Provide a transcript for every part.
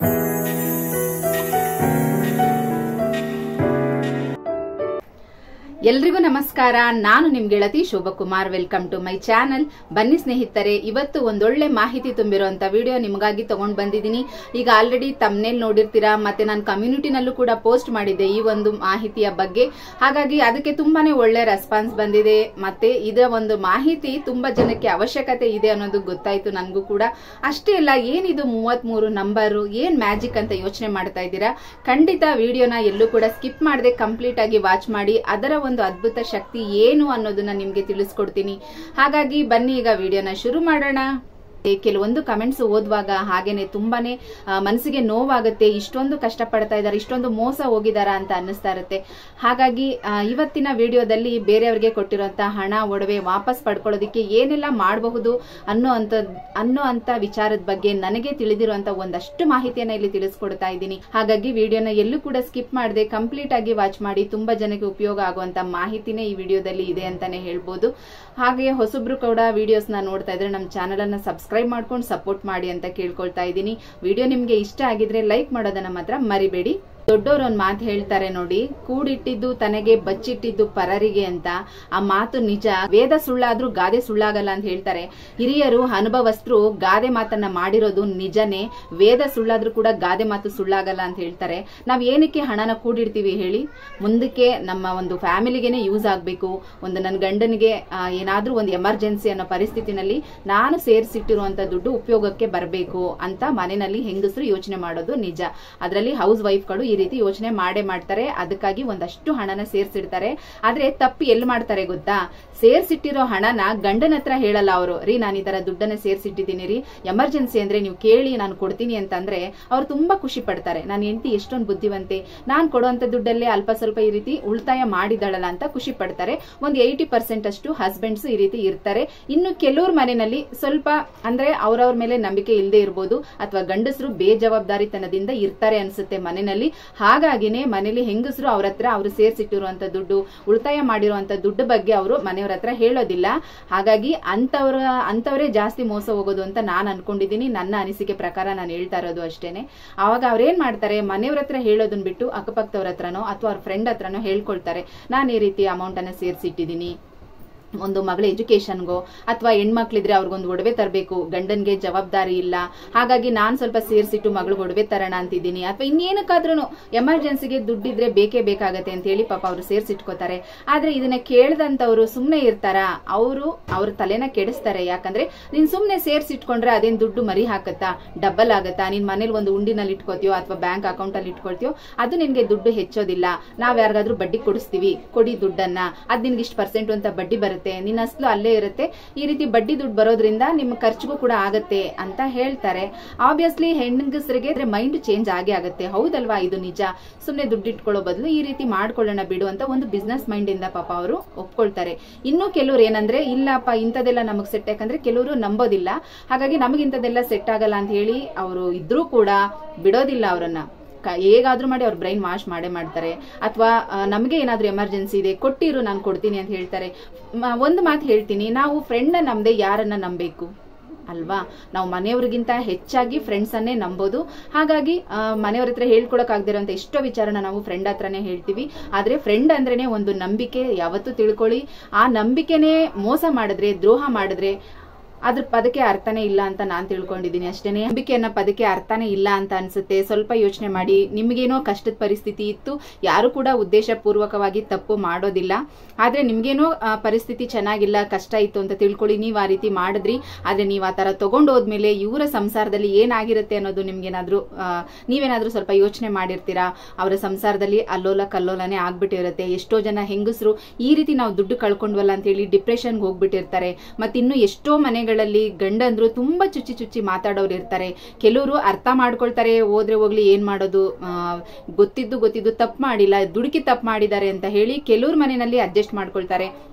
ಎಲ್ರಿಗೂ ನಮಸ್ಕಾರ ನಾನು ನಿಮ್ ಗೆಳತಿ Shobhakumar welcome to my channel ಬನ್ನಿ ಸ್ನೇಹಿತರೆ ಇವತ್ತು ಒಂದೊಳ್ಳೆ ಮಾಹಿತಿ ತುಂಬಿರುವಂತ ವಿಡಿಯೋ ನಿಮಗಾಗಿ ತಗೊಂಡ್ ಬಂದಿದ್ದೀನಿ ಈಗ ಆಲ್ರೆಡಿ ತಮ್ನೇಲ್ ನೋಡಿರ್ತೀರಾ ಮತ್ತೆ ನಾನು ಕಮ್ಯುನಿಟಿನಲ್ಲೂ ಕೂಡ ಪೋಸ್ಟ್ ಮಾಡಿದ್ದೆ ಈ ಒಂದು ಮಾಹಿತಿಯ ಬಗ್ಗೆ ಹಾಗಾಗಿ ಅದಕ್ಕೆ ತುಂಬಾನೇ ಒಳ್ಳೆ ರೆಸ್ಪಾನ್ಸ್ ಬಂದಿದೆ ಮತ್ತೆ ಇದರ ಒಂದು ಮಾಹಿತಿ ತುಂಬಾ ಜನಕ್ಕೆ ಅವಶ್ಯಕತೆ ಇದೆ ಅನ್ನೋದು ಗೊತ್ತಾಯ್ತು ನನಗೂ ಕೂಡ ಅಷ್ಟೇ ಅಲ್ಲ ಏನಿದು ಮೂವತ್ತ್ ಮೂರು ನಂಬರು ಏನ್ ಮ್ಯಾಜಿಕ್ ಅಂತ ಯೋಚನೆ ಮಾಡ್ತಾ ಇದ್ದೀರಾ ಖಂಡಿತ ವಿಡಿಯೋನ ಎಲ್ಲೂ ಕೂಡ ಸ್ಕಿಪ್ ಮಾಡದೆ ಕಂಪ್ಲೀಟ್ ಆಗಿ ವಾಚ್ ಮಾಡಿ ಅದರ ಒಂದು ಅದ್ಭುತ ಶಕ್ತಿ ಏನು ಅನ್ನೋದನ್ನ ನಿಮ್ಗೆ ತಿಳಿಸ್ಕೊಡ್ತೀನಿ ಹಾಗಾಗಿ ಬನ್ನಿ ಈಗ ವಿಡಿಯೋನ ಶುರು ಮಾಡೋಣ ಏ, ಕೆಲವೊಂದು ಕಮೆಂಟ್ಸ್ ಓದುವಾಗ ಹಾಗೇನೆ ತುಂಬಾನೇ ಆ, ಮನಸ್ಸಿಗೆ ನೋವಾಗುತ್ತೆ ಇಷ್ಟೊಂದು ಕಷ್ಟ ಪಡ್ತಾ ಇದ್ದಾರೆ ಇಷ್ಟೊಂದು ಮೋಸ ಹೋಗಿದಾರ ಅಂತ ಅನ್ನಿಸ್ತಾ ಇರುತ್ತೆ ಹಾಗಾಗಿ ಆ, ಇವತ್ತಿನ ವಿಡಿಯೋದಲ್ಲಿ ಬೇರೆಯವ್ರಿಗೆ ಕೊಟ್ಟಿರುವಂತ ಹಣ ಒಡವೆ ವಾಪಸ್ ಪಡ್ಕೊಳ್ಳೋದಕ್ಕೆ ಏನೆಲ್ಲ ಮಾಡಬಹುದು ಅನ್ನೋ ಅಂತ ಅನ್ನೋ ಅಂತ ವಿಚಾರದ ಬಗ್ಗೆ ನನಗೆ ತಿಳಿದಿರುವಂತ ಒಂದಷ್ಟು ಮಾಹಿತಿಯನ್ನ ಇಲ್ಲಿ ತಿಳಿಸ್ಕೊಡ್ತಾ ಇದ್ದೀನಿ ಹಾಗಾಗಿ ವಿಡಿಯೋನ ಎಲ್ಲೂ ಕೂಡ ಸ್ಕಿಪ್ ಮಾಡದೆ ಕಂಪ್ಲೀಟ್ ಆಗಿ ವಾಚ್ ಮಾಡಿ ತುಂಬಾ ಜನಕ್ಕೆ ಉಪಯೋಗ ಆಗುವಂತ ಮಾಹಿತಿನೇ ಈ ವಿಡಿಯೋದಲ್ಲಿ ಇದೆ ಅಂತಾನೆ ಹೇಳ್ಬೋದು ಹಾಗೆ ಹೊಸಬ್ರು ಕೂಡ ವಿಡಿಯೋಸ್ ನ ನೋಡ್ತಾ ಇದ್ರೆ ನಮ್ಮ ಚಾನಲ್ ಅನ್ನ ಸಬ್ಸ್ಕ್ರೈಬ್ ಮಾಡ್ಕೊಂಡು ಸಪೋರ್ಟ್ ಮಾಡಿ ಅಂತ ಕೇಳ್ಕೊಳ್ತಾ ಇದ್ದೀನಿ ವಿಡಿಯೋ ನಿಮ್ಗೆ ಇಷ್ಟ ಆಗಿದ್ರೆ ಲೈಕ್ ಮಾಡೋದನ್ನ ಮಾತ್ರ ಮರಿಬೇಡಿ ದೊಡ್ಡವರು ಒಂದ್ ಮಾತು ಹೇಳ್ತಾರೆ ನೋಡಿ ಕೂಡಿಟ್ಟಿದ್ದು ತನಗೆ ಬಚ್ಚಿಟ್ಟಿದ್ದು ಪರರಿಗೆ ಅಂತ ಆ ಮಾತು ನಿಜ ವೇದ ಸುಳ್ಳಾದ್ರೂ ಗಾದೆ ಸುಳ್ಳಾಗಲ್ಲ ಅಂತ ಹೇಳ್ತಾರೆ ಹಿರಿಯರು ಅನುಭವಸ್ಥರು ಗಾದೆ ಮಾತನ್ನ ಮಾಡಿರೋದು ನಿಜನೇ ವೇದ ಸುಳ್ಳಾದ್ರೂ ಕೂಡ ಗಾದೆ ಮಾತು ಸುಳ್ಳಾಗಲ್ಲ ಅಂತ ಹೇಳ್ತಾರೆ ನಾವ್ ಏನಕ್ಕೆ ಹಣನ ಕೂಡಿಡ್ತೀವಿ ಹೇಳಿ ಮುಂದಕ್ಕೆ ನಮ್ಮ ಒಂದು ಫ್ಯಾಮಿಲಿಗೆನೆ ಯೂಸ್ ಆಗ್ಬೇಕು ಒಂದು ನನ್ನ ಗಂಡನಿಗೆ ಆ, ಏನಾದ್ರೂ ಒಂದು ಎಮರ್ಜೆನ್ಸಿ ಅನ್ನೋ ಪರಿಸ್ಥಿತಿನಲ್ಲಿ ನಾನು ಸೇರಿಸಿಟ್ಟಿರುವಂತ ದುಡ್ಡು ಉಪಯೋಗಕ್ಕೆ ಬರಬೇಕು ಅಂತ ಮನೆಯಲ್ಲಿ ಹೆಂಗಸರು ಯೋಚನೆ ಮಾಡೋದು ನಿಜ ಅದರಲ್ಲಿ ಹೌಸ್ ವೈಫ್ಗಳು ಈ ರೀತಿ ಯೋಚನೆ ಮಾಡೇ ಮಾಡ್ತಾರೆ ಅದಕ್ಕಾಗಿ ಒಂದಷ್ಟು ಹಣನ ಸೇರ್ಸಿಡ್ತಾರೆ ಆದ್ರೆ ತಪ್ಪು ಎಲ್ಲಿ ಮಾಡ್ತಾರೆ ಗೊತ್ತಾ ಸೇರ್ಸಿಟ್ಟಿರೋ ಹಣನ ಗಂಡನ ಹತ್ರ ಹೇಳಲ್ಲ ಅವರು ರೀ ನಾನು ಈ ತರ ದುಡ್ಡನ್ನ ಸೇರ್ಸಿಟ್ಟಿದ್ದೀನಿ ರೀ ಎಮರ್ಜೆನ್ಸಿ ಅಂದ್ರೆ ನೀವು ಕೇಳಿ ನಾನು ಕೊಡ್ತೀನಿ ಅಂತಂದ್ರೆ ಅವ್ರು ತುಂಬಾ ಖುಷಿ ಪಡ್ತಾರೆ ನನ್ನ ಹೆಂಡತಿ ಎಷ್ಟೊಂದು ಬುದ್ಧಿವಂತೆ ನಾನ್ ಕೊಡುವಂತ ದುಡ್ಡಲ್ಲೇ ಅಲ್ಪ ಸ್ವಲ್ಪ ಈ ರೀತಿ ಉಳಿತಾಯ ಮಾಡಿದಳಲ್ಲ ಅಂತ ಖುಷಿ ಪಡ್ತಾರೆ ಒಂದು ಏಯ್ಟಿ ಪರ್ಸೆಂಟ್ ಅಷ್ಟು ಹಸ್ಬೆಂಡ್ಸ್ ಈ ರೀತಿ ಇರ್ತಾರೆ ಇನ್ನು ಕೆಲವ್ರ ಮನೆಯಲ್ಲಿ ಸ್ವಲ್ಪ ಅಂದ್ರೆ ಅವ್ರವ್ರ ಮೇಲೆ ನಂಬಿಕೆ ಇಲ್ಲದೆ ಇರ್ಬೋದು ಅಥವಾ ಗಂಡಸರು ಬೇಜವಾಬ್ದಾರಿತನದಿಂದ ಇರ್ತಾರೆ ಅನ್ಸುತ್ತೆ ಮನೆಯಲ್ಲಿ ಹಾಗಾಗಿನೇ ಮನೇಲಿ ಹೆಂಗಸರು ಅವ್ರ ಹತ್ರ ಅವರು ಸೇರ್ಸಿಟ್ಟಿರುವಂತ ದುಡ್ಡು ಉಳಿತಾಯ ಮಾಡಿರುವಂತ ದುಡ್ಡು ಬಗ್ಗೆ ಅವರು ಮನೆಯವ್ರ ಹತ್ರ ಹೇಳೋದಿಲ್ಲ ಹಾಗಾಗಿ ಅಂತವ್ರ ಅಂತವರೇ ಜಾಸ್ತಿ ಮೋಸ ಹೋಗೋದು ಅಂತ ನಾನು ಅನ್ಕೊಂಡಿದ್ದೀನಿ ನನ್ನ ಅನಿಸಿಕೆ ಪ್ರಕಾರ ನಾನು ಹೇಳ್ತಾ ಇರೋದು ಅಷ್ಟೇನೆ ಅವಾಗ ಅವ್ರೇನ್ ಮಾಡ್ತಾರೆ ಮನೆಯವ್ರ ಹತ್ರ ಹೇಳೋದನ್ನ ಬಿಟ್ಟು ಅಕ್ಕಪಕ್ಕದವ್ರ ಹತ್ರನೋ ಅಥವಾ ಅವ್ರ ಫ್ರೆಂಡ್ ಹತ್ರನೋ ಹೇಳ್ಕೊಳ್ತಾರೆ ನಾನು ಈ ರೀತಿ ಅಮೌಂಟ್ ಅನ್ನ ಸೇರಿಸಿಟ್ಟಿದ್ದೀನಿ ಒಂದು ಮಗಳ ಎಜುಕೇಶನ್ಗೋ ಅಥವಾ ಹೆಣ್ಮಕ್ಳಿದ್ರೆ ಅವ್ರಿಗೊಂದು ಒಡವೆ ತರಬೇಕು ಗಂಡನ್ಗೆ ಜವಾಬ್ದಾರಿ ಇಲ್ಲ ಹಾಗಾಗಿ ನಾನ್ ಸ್ವಲ್ಪ ಸೇರಿಸಿಟ್ಟು ಮಗಳಿಗೆ ಒಡವೆ ತರೋಣ ಅಂತಿದ್ದೀನಿ ಅಥವಾ ಇನ್ನೇನಕ್ಕಾದ್ರೂ ಎಮರ್ಜೆನ್ಸಿಗೆ ದುಡ್ಡಿದ್ರೆ ಬೇಕೇ ಬೇಕಾಗತ್ತೆ ಅಂತ ಹೇಳಿ ಪಾಪ ಅವರು ಸೇರ್ಸಿಟ್ಕೋತಾರೆ ಆದ್ರೆ ಇದನ್ನ ಕೇಳ್ದಂತವ್ರು ಸುಮ್ನೆ ಇರ್ತಾರ ಅವರು ಅವ್ರ ತಲೆನ ಕೆಡಿಸ್ತಾರೆ ಯಾಕಂದ್ರೆ ನೀನ್ ಸುಮ್ನೆ ಸೇರ್ಸಿಟ್ಕೊಂಡ್ರೆ ಅದೇನ್ ದುಡ್ಡು ಮರಿ ಹಾಕತ್ತಾ ಡಬಲ್ ಆಗತ್ತಾ ನಿನ್ ಮನೇಲಿ ಒಂದು ಉಂಡಿನಲ್ಲಿ ಇಟ್ಕೋತೀಯೋ ಅಥವಾ ಬ್ಯಾಂಕ್ ಅಕೌಂಟ್ ಅಲ್ಲಿ ಇಟ್ಕೊಳ್ತೀಯೋ ಅದು ನಿನ್ಗೆ ದುಡ್ಡು ಹೆಚ್ಚೋದಿಲ್ಲ ನಾವ್ ಯಾರಿಗಾದ್ರೂ ಬಡ್ಡಿ ಕೊಡಿಸ್ತೀವಿ ಕೊಡಿ ದುಡ್ಡನ್ನ ಅದ್ ನಿನ್ಗೆ ಇಷ್ಟು ಪರ್ಸೆಂಟ್ ಅಂತ ಬಡ್ಡಿ ಬರುತ್ತೆ ನಿನ್ನ ಅಸ್ಲು ಅಲ್ಲೇ ಇರುತ್ತೆ ಈ ರೀತಿ ಬಡ್ಡಿ ದುಡ್ಡು ಬರೋದ್ರಿಂದ ನಿಮ್ಮ ಖರ್ಚಿಗೂ ಕೂಡ ಆಗತ್ತೆ ಅಂತ ಹೇಳ್ತಾರೆ ಆಬ್ವಿಯಸ್ಲಿ ಹೆಣ್ಗಸರಿಗೆ ಮೈಂಡ್ ಚೇಂಜ್ ಆಗೇ ಆಗುತ್ತೆ ಹೌದಲ್ವಾ ಇದು ನಿಜ ಸುಮ್ನೆ ದುಡ್ಡು ಇಟ್ಕೊಳ್ಳೋ ಬದಲು ಈ ರೀತಿ ಮಾಡ್ಕೊಳ್ಳೋಣ ಬಿಡು ಅಂತ ಒಂದು ಬಿಸ್ನೆಸ್ ಮೈಂಡ್ ಇಂದ ಪಾಪ ಅವರು ಒಪ್ಕೊಳ್ತಾರೆ ಇನ್ನು ಕೆಲವ್ರು ಏನಂದ್ರೆ ಇಲ್ಲಪ್ಪ ಇಂಥದೆಲ್ಲ ನಮಗ್ ಸೆಟ್ ಯಾಕಂದ್ರೆ ಕೆಲವರು ನಂಬೋದಿಲ್ಲ ಹಾಗಾಗಿ ನಮಗೆ ಇಂಥದೆಲ್ಲ ಸೆಟ್ ಆಗಲ್ಲ ಅಂತ ಹೇಳಿ ಅವರು ಇದ್ರೂ ಕೂಡ ಬಿಡೋದಿಲ್ಲ ಅವರನ್ನ ಕ- ಹೇಗಾದ್ರೂ ಮಾಡಿ ಅವ್ರ ಬ್ರೈನ್ ವಾಶ್ ಮಾಡೇ ಮಾಡ್ತಾರೆ ಅಥವಾ ನಮಗೆ ಏನಾದ್ರೂ ಎಮರ್ಜೆನ್ಸಿ ಇದೆ ಕೊಟ್ಟಿರು ನಾನು ಕೊಡ್ತೀನಿ ಅಂತ ಹೇಳ್ತಾರೆ ಮ- ಒಂದು ಮಾತು ಹೇಳ್ತೀನಿ ನಾವು ಫ್ರೆಂಡ್ ನಮ್ದೆ ಯಾರನ್ನ ನಂಬೇಕು ಅಲ್ವಾ ನಾವು ಮನೆಯವ್ರಿಗಿಂತ ಹೆಚ್ಚಾಗಿ ಫ್ರೆಂಡ್ಸ್ ಅನ್ನೇ ನಂಬೋದು ಹಾಗಾಗಿ ಆ, ಮನೆಯವ್ರ ಹತ್ರ ಹೇಳ್ಕೊಳಕ್ ಆಗದಿರೋಂತ ಎಷ್ಟೋ ವಿಚಾರನ ನಾವು ಫ್ರೆಂಡ್ ಹತ್ರನೇ ಹೇಳ್ತೀವಿ ಆದ್ರೆ ಫ್ರೆಂಡ್ ಅಂದ್ರೇನೆ ಒಂದು ನಂಬಿಕೆ ಯಾವತ್ತೂ ತಿಳ್ಕೊಳ್ಳಿ ಆ ನಂಬಿಕೆನೇ ಮೋಸ ಮಾಡಿದ್ರೆ ದ್ರೋಹ ಮಾಡಿದ್ರೆ ಅದ್ರ ಪದಕ್ಕೆ ಅರ್ಥನೇ ಇಲ್ಲ ಅಂತ ನಾನ್ ತಿಳ್ಕೊಂಡಿದ್ದೀನಿ ಅಷ್ಟೇನೆ ನಂಬಿಕೆ ಅನ್ನೋ ಪದಕ್ಕೆ ಅರ್ಥನೇ ಇಲ್ಲ ಅಂತ ಅನ್ಸುತ್ತೆ ಸ್ವಲ್ಪ ಯೋಚನೆ ಮಾಡಿ ನಿಮ್ಗೇನೋ ಕಷ್ಟದ ಪರಿಸ್ಥಿತಿ ಇತ್ತು ಯಾರು ಕೂಡ ಉದ್ದೇಶ ಪೂರ್ವಕವಾಗಿ ತಪ್ಪು ಮಾಡೋದಿಲ್ಲ ಆದ್ರೆ ನಿಮ್ಗೇನೋ ಆ, ಪರಿಸ್ಥಿತಿ ಚೆನ್ನಾಗಿಲ್ಲ ಕಷ್ಟ ಇತ್ತು ಅಂತ ತಿಳ್ಕೊಳ್ಳಿ ನೀವ್ ಆ ರೀತಿ ಮಾಡಿದ್ರಿ ಆದ್ರೆ ನೀವ್ ಆ ತರ ತಗೊಂಡ್ ಹೋದ್ಮೇಲೆ ಇವರ ಸಂಸಾರದಲ್ಲಿ ಏನಾಗಿರುತ್ತೆ ಅನ್ನೋದು ನಿಮ್ಗೇನಾದ್ರೂ ಆ, ನೀವೇನಾದ್ರೂ ಸ್ವಲ್ಪ ಯೋಚನೆ ಮಾಡಿರ್ತೀರಾ ಅವರ ಸಂಸಾರದಲ್ಲಿ ಅಲ್ಲೋಲ ಕಲ್ಲೋಲನೆ ಆಗ್ಬಿಟ್ಟಿರುತ್ತೆ ಎಷ್ಟೋ ಜನ ಹೆಂಗಸರು ಈ ರೀತಿ ನಾವು ದುಡ್ಡು ಕಳ್ಕೊಂಡ್ವಲ್ಲ ಅಂತ ಹೇಳಿ ಡಿಪ್ರೆಷನ್ಗೆ ಹೋಗ್ಬಿಟ್ಟಿರ್ತಾರೆ ಮತ್ತಿನ್ನು ಎಷ್ಟೋ ಮನೆಗಳಲ್ಲಿ ಗಂಡಂದ್ರು ತುಂಬಾ ಚುಚ್ಚಿ ಚುಚ್ಚಿ ಮಾತಾಡೋರು ಇರ್ತಾರೆ ಕೆಲವರು ಅರ್ಥ ಮಾಡ್ಕೊಳ್ತಾರೆ ಹೋದ್ರೆ ಹೋಗ್ಲಿ ಏನ್ ಮಾಡೋದು ಆ, ಗೊತ್ತಿದ್ದು ಗೊತ್ತಿದ್ದು ತಪ್ಪು ಮಾಡಿಲ್ಲ ದುಡುಕಿ ತಪ್ಪು ಮಾಡಿದ್ದಾರೆ ಅಂತ ಹೇಳಿ ಕೆಲವ್ರ ಮನೆಯಲ್ಲಿ ಅಡ್ಜಸ್ಟ್ ಮಾಡ್ಕೊಳ್ತಾರೆ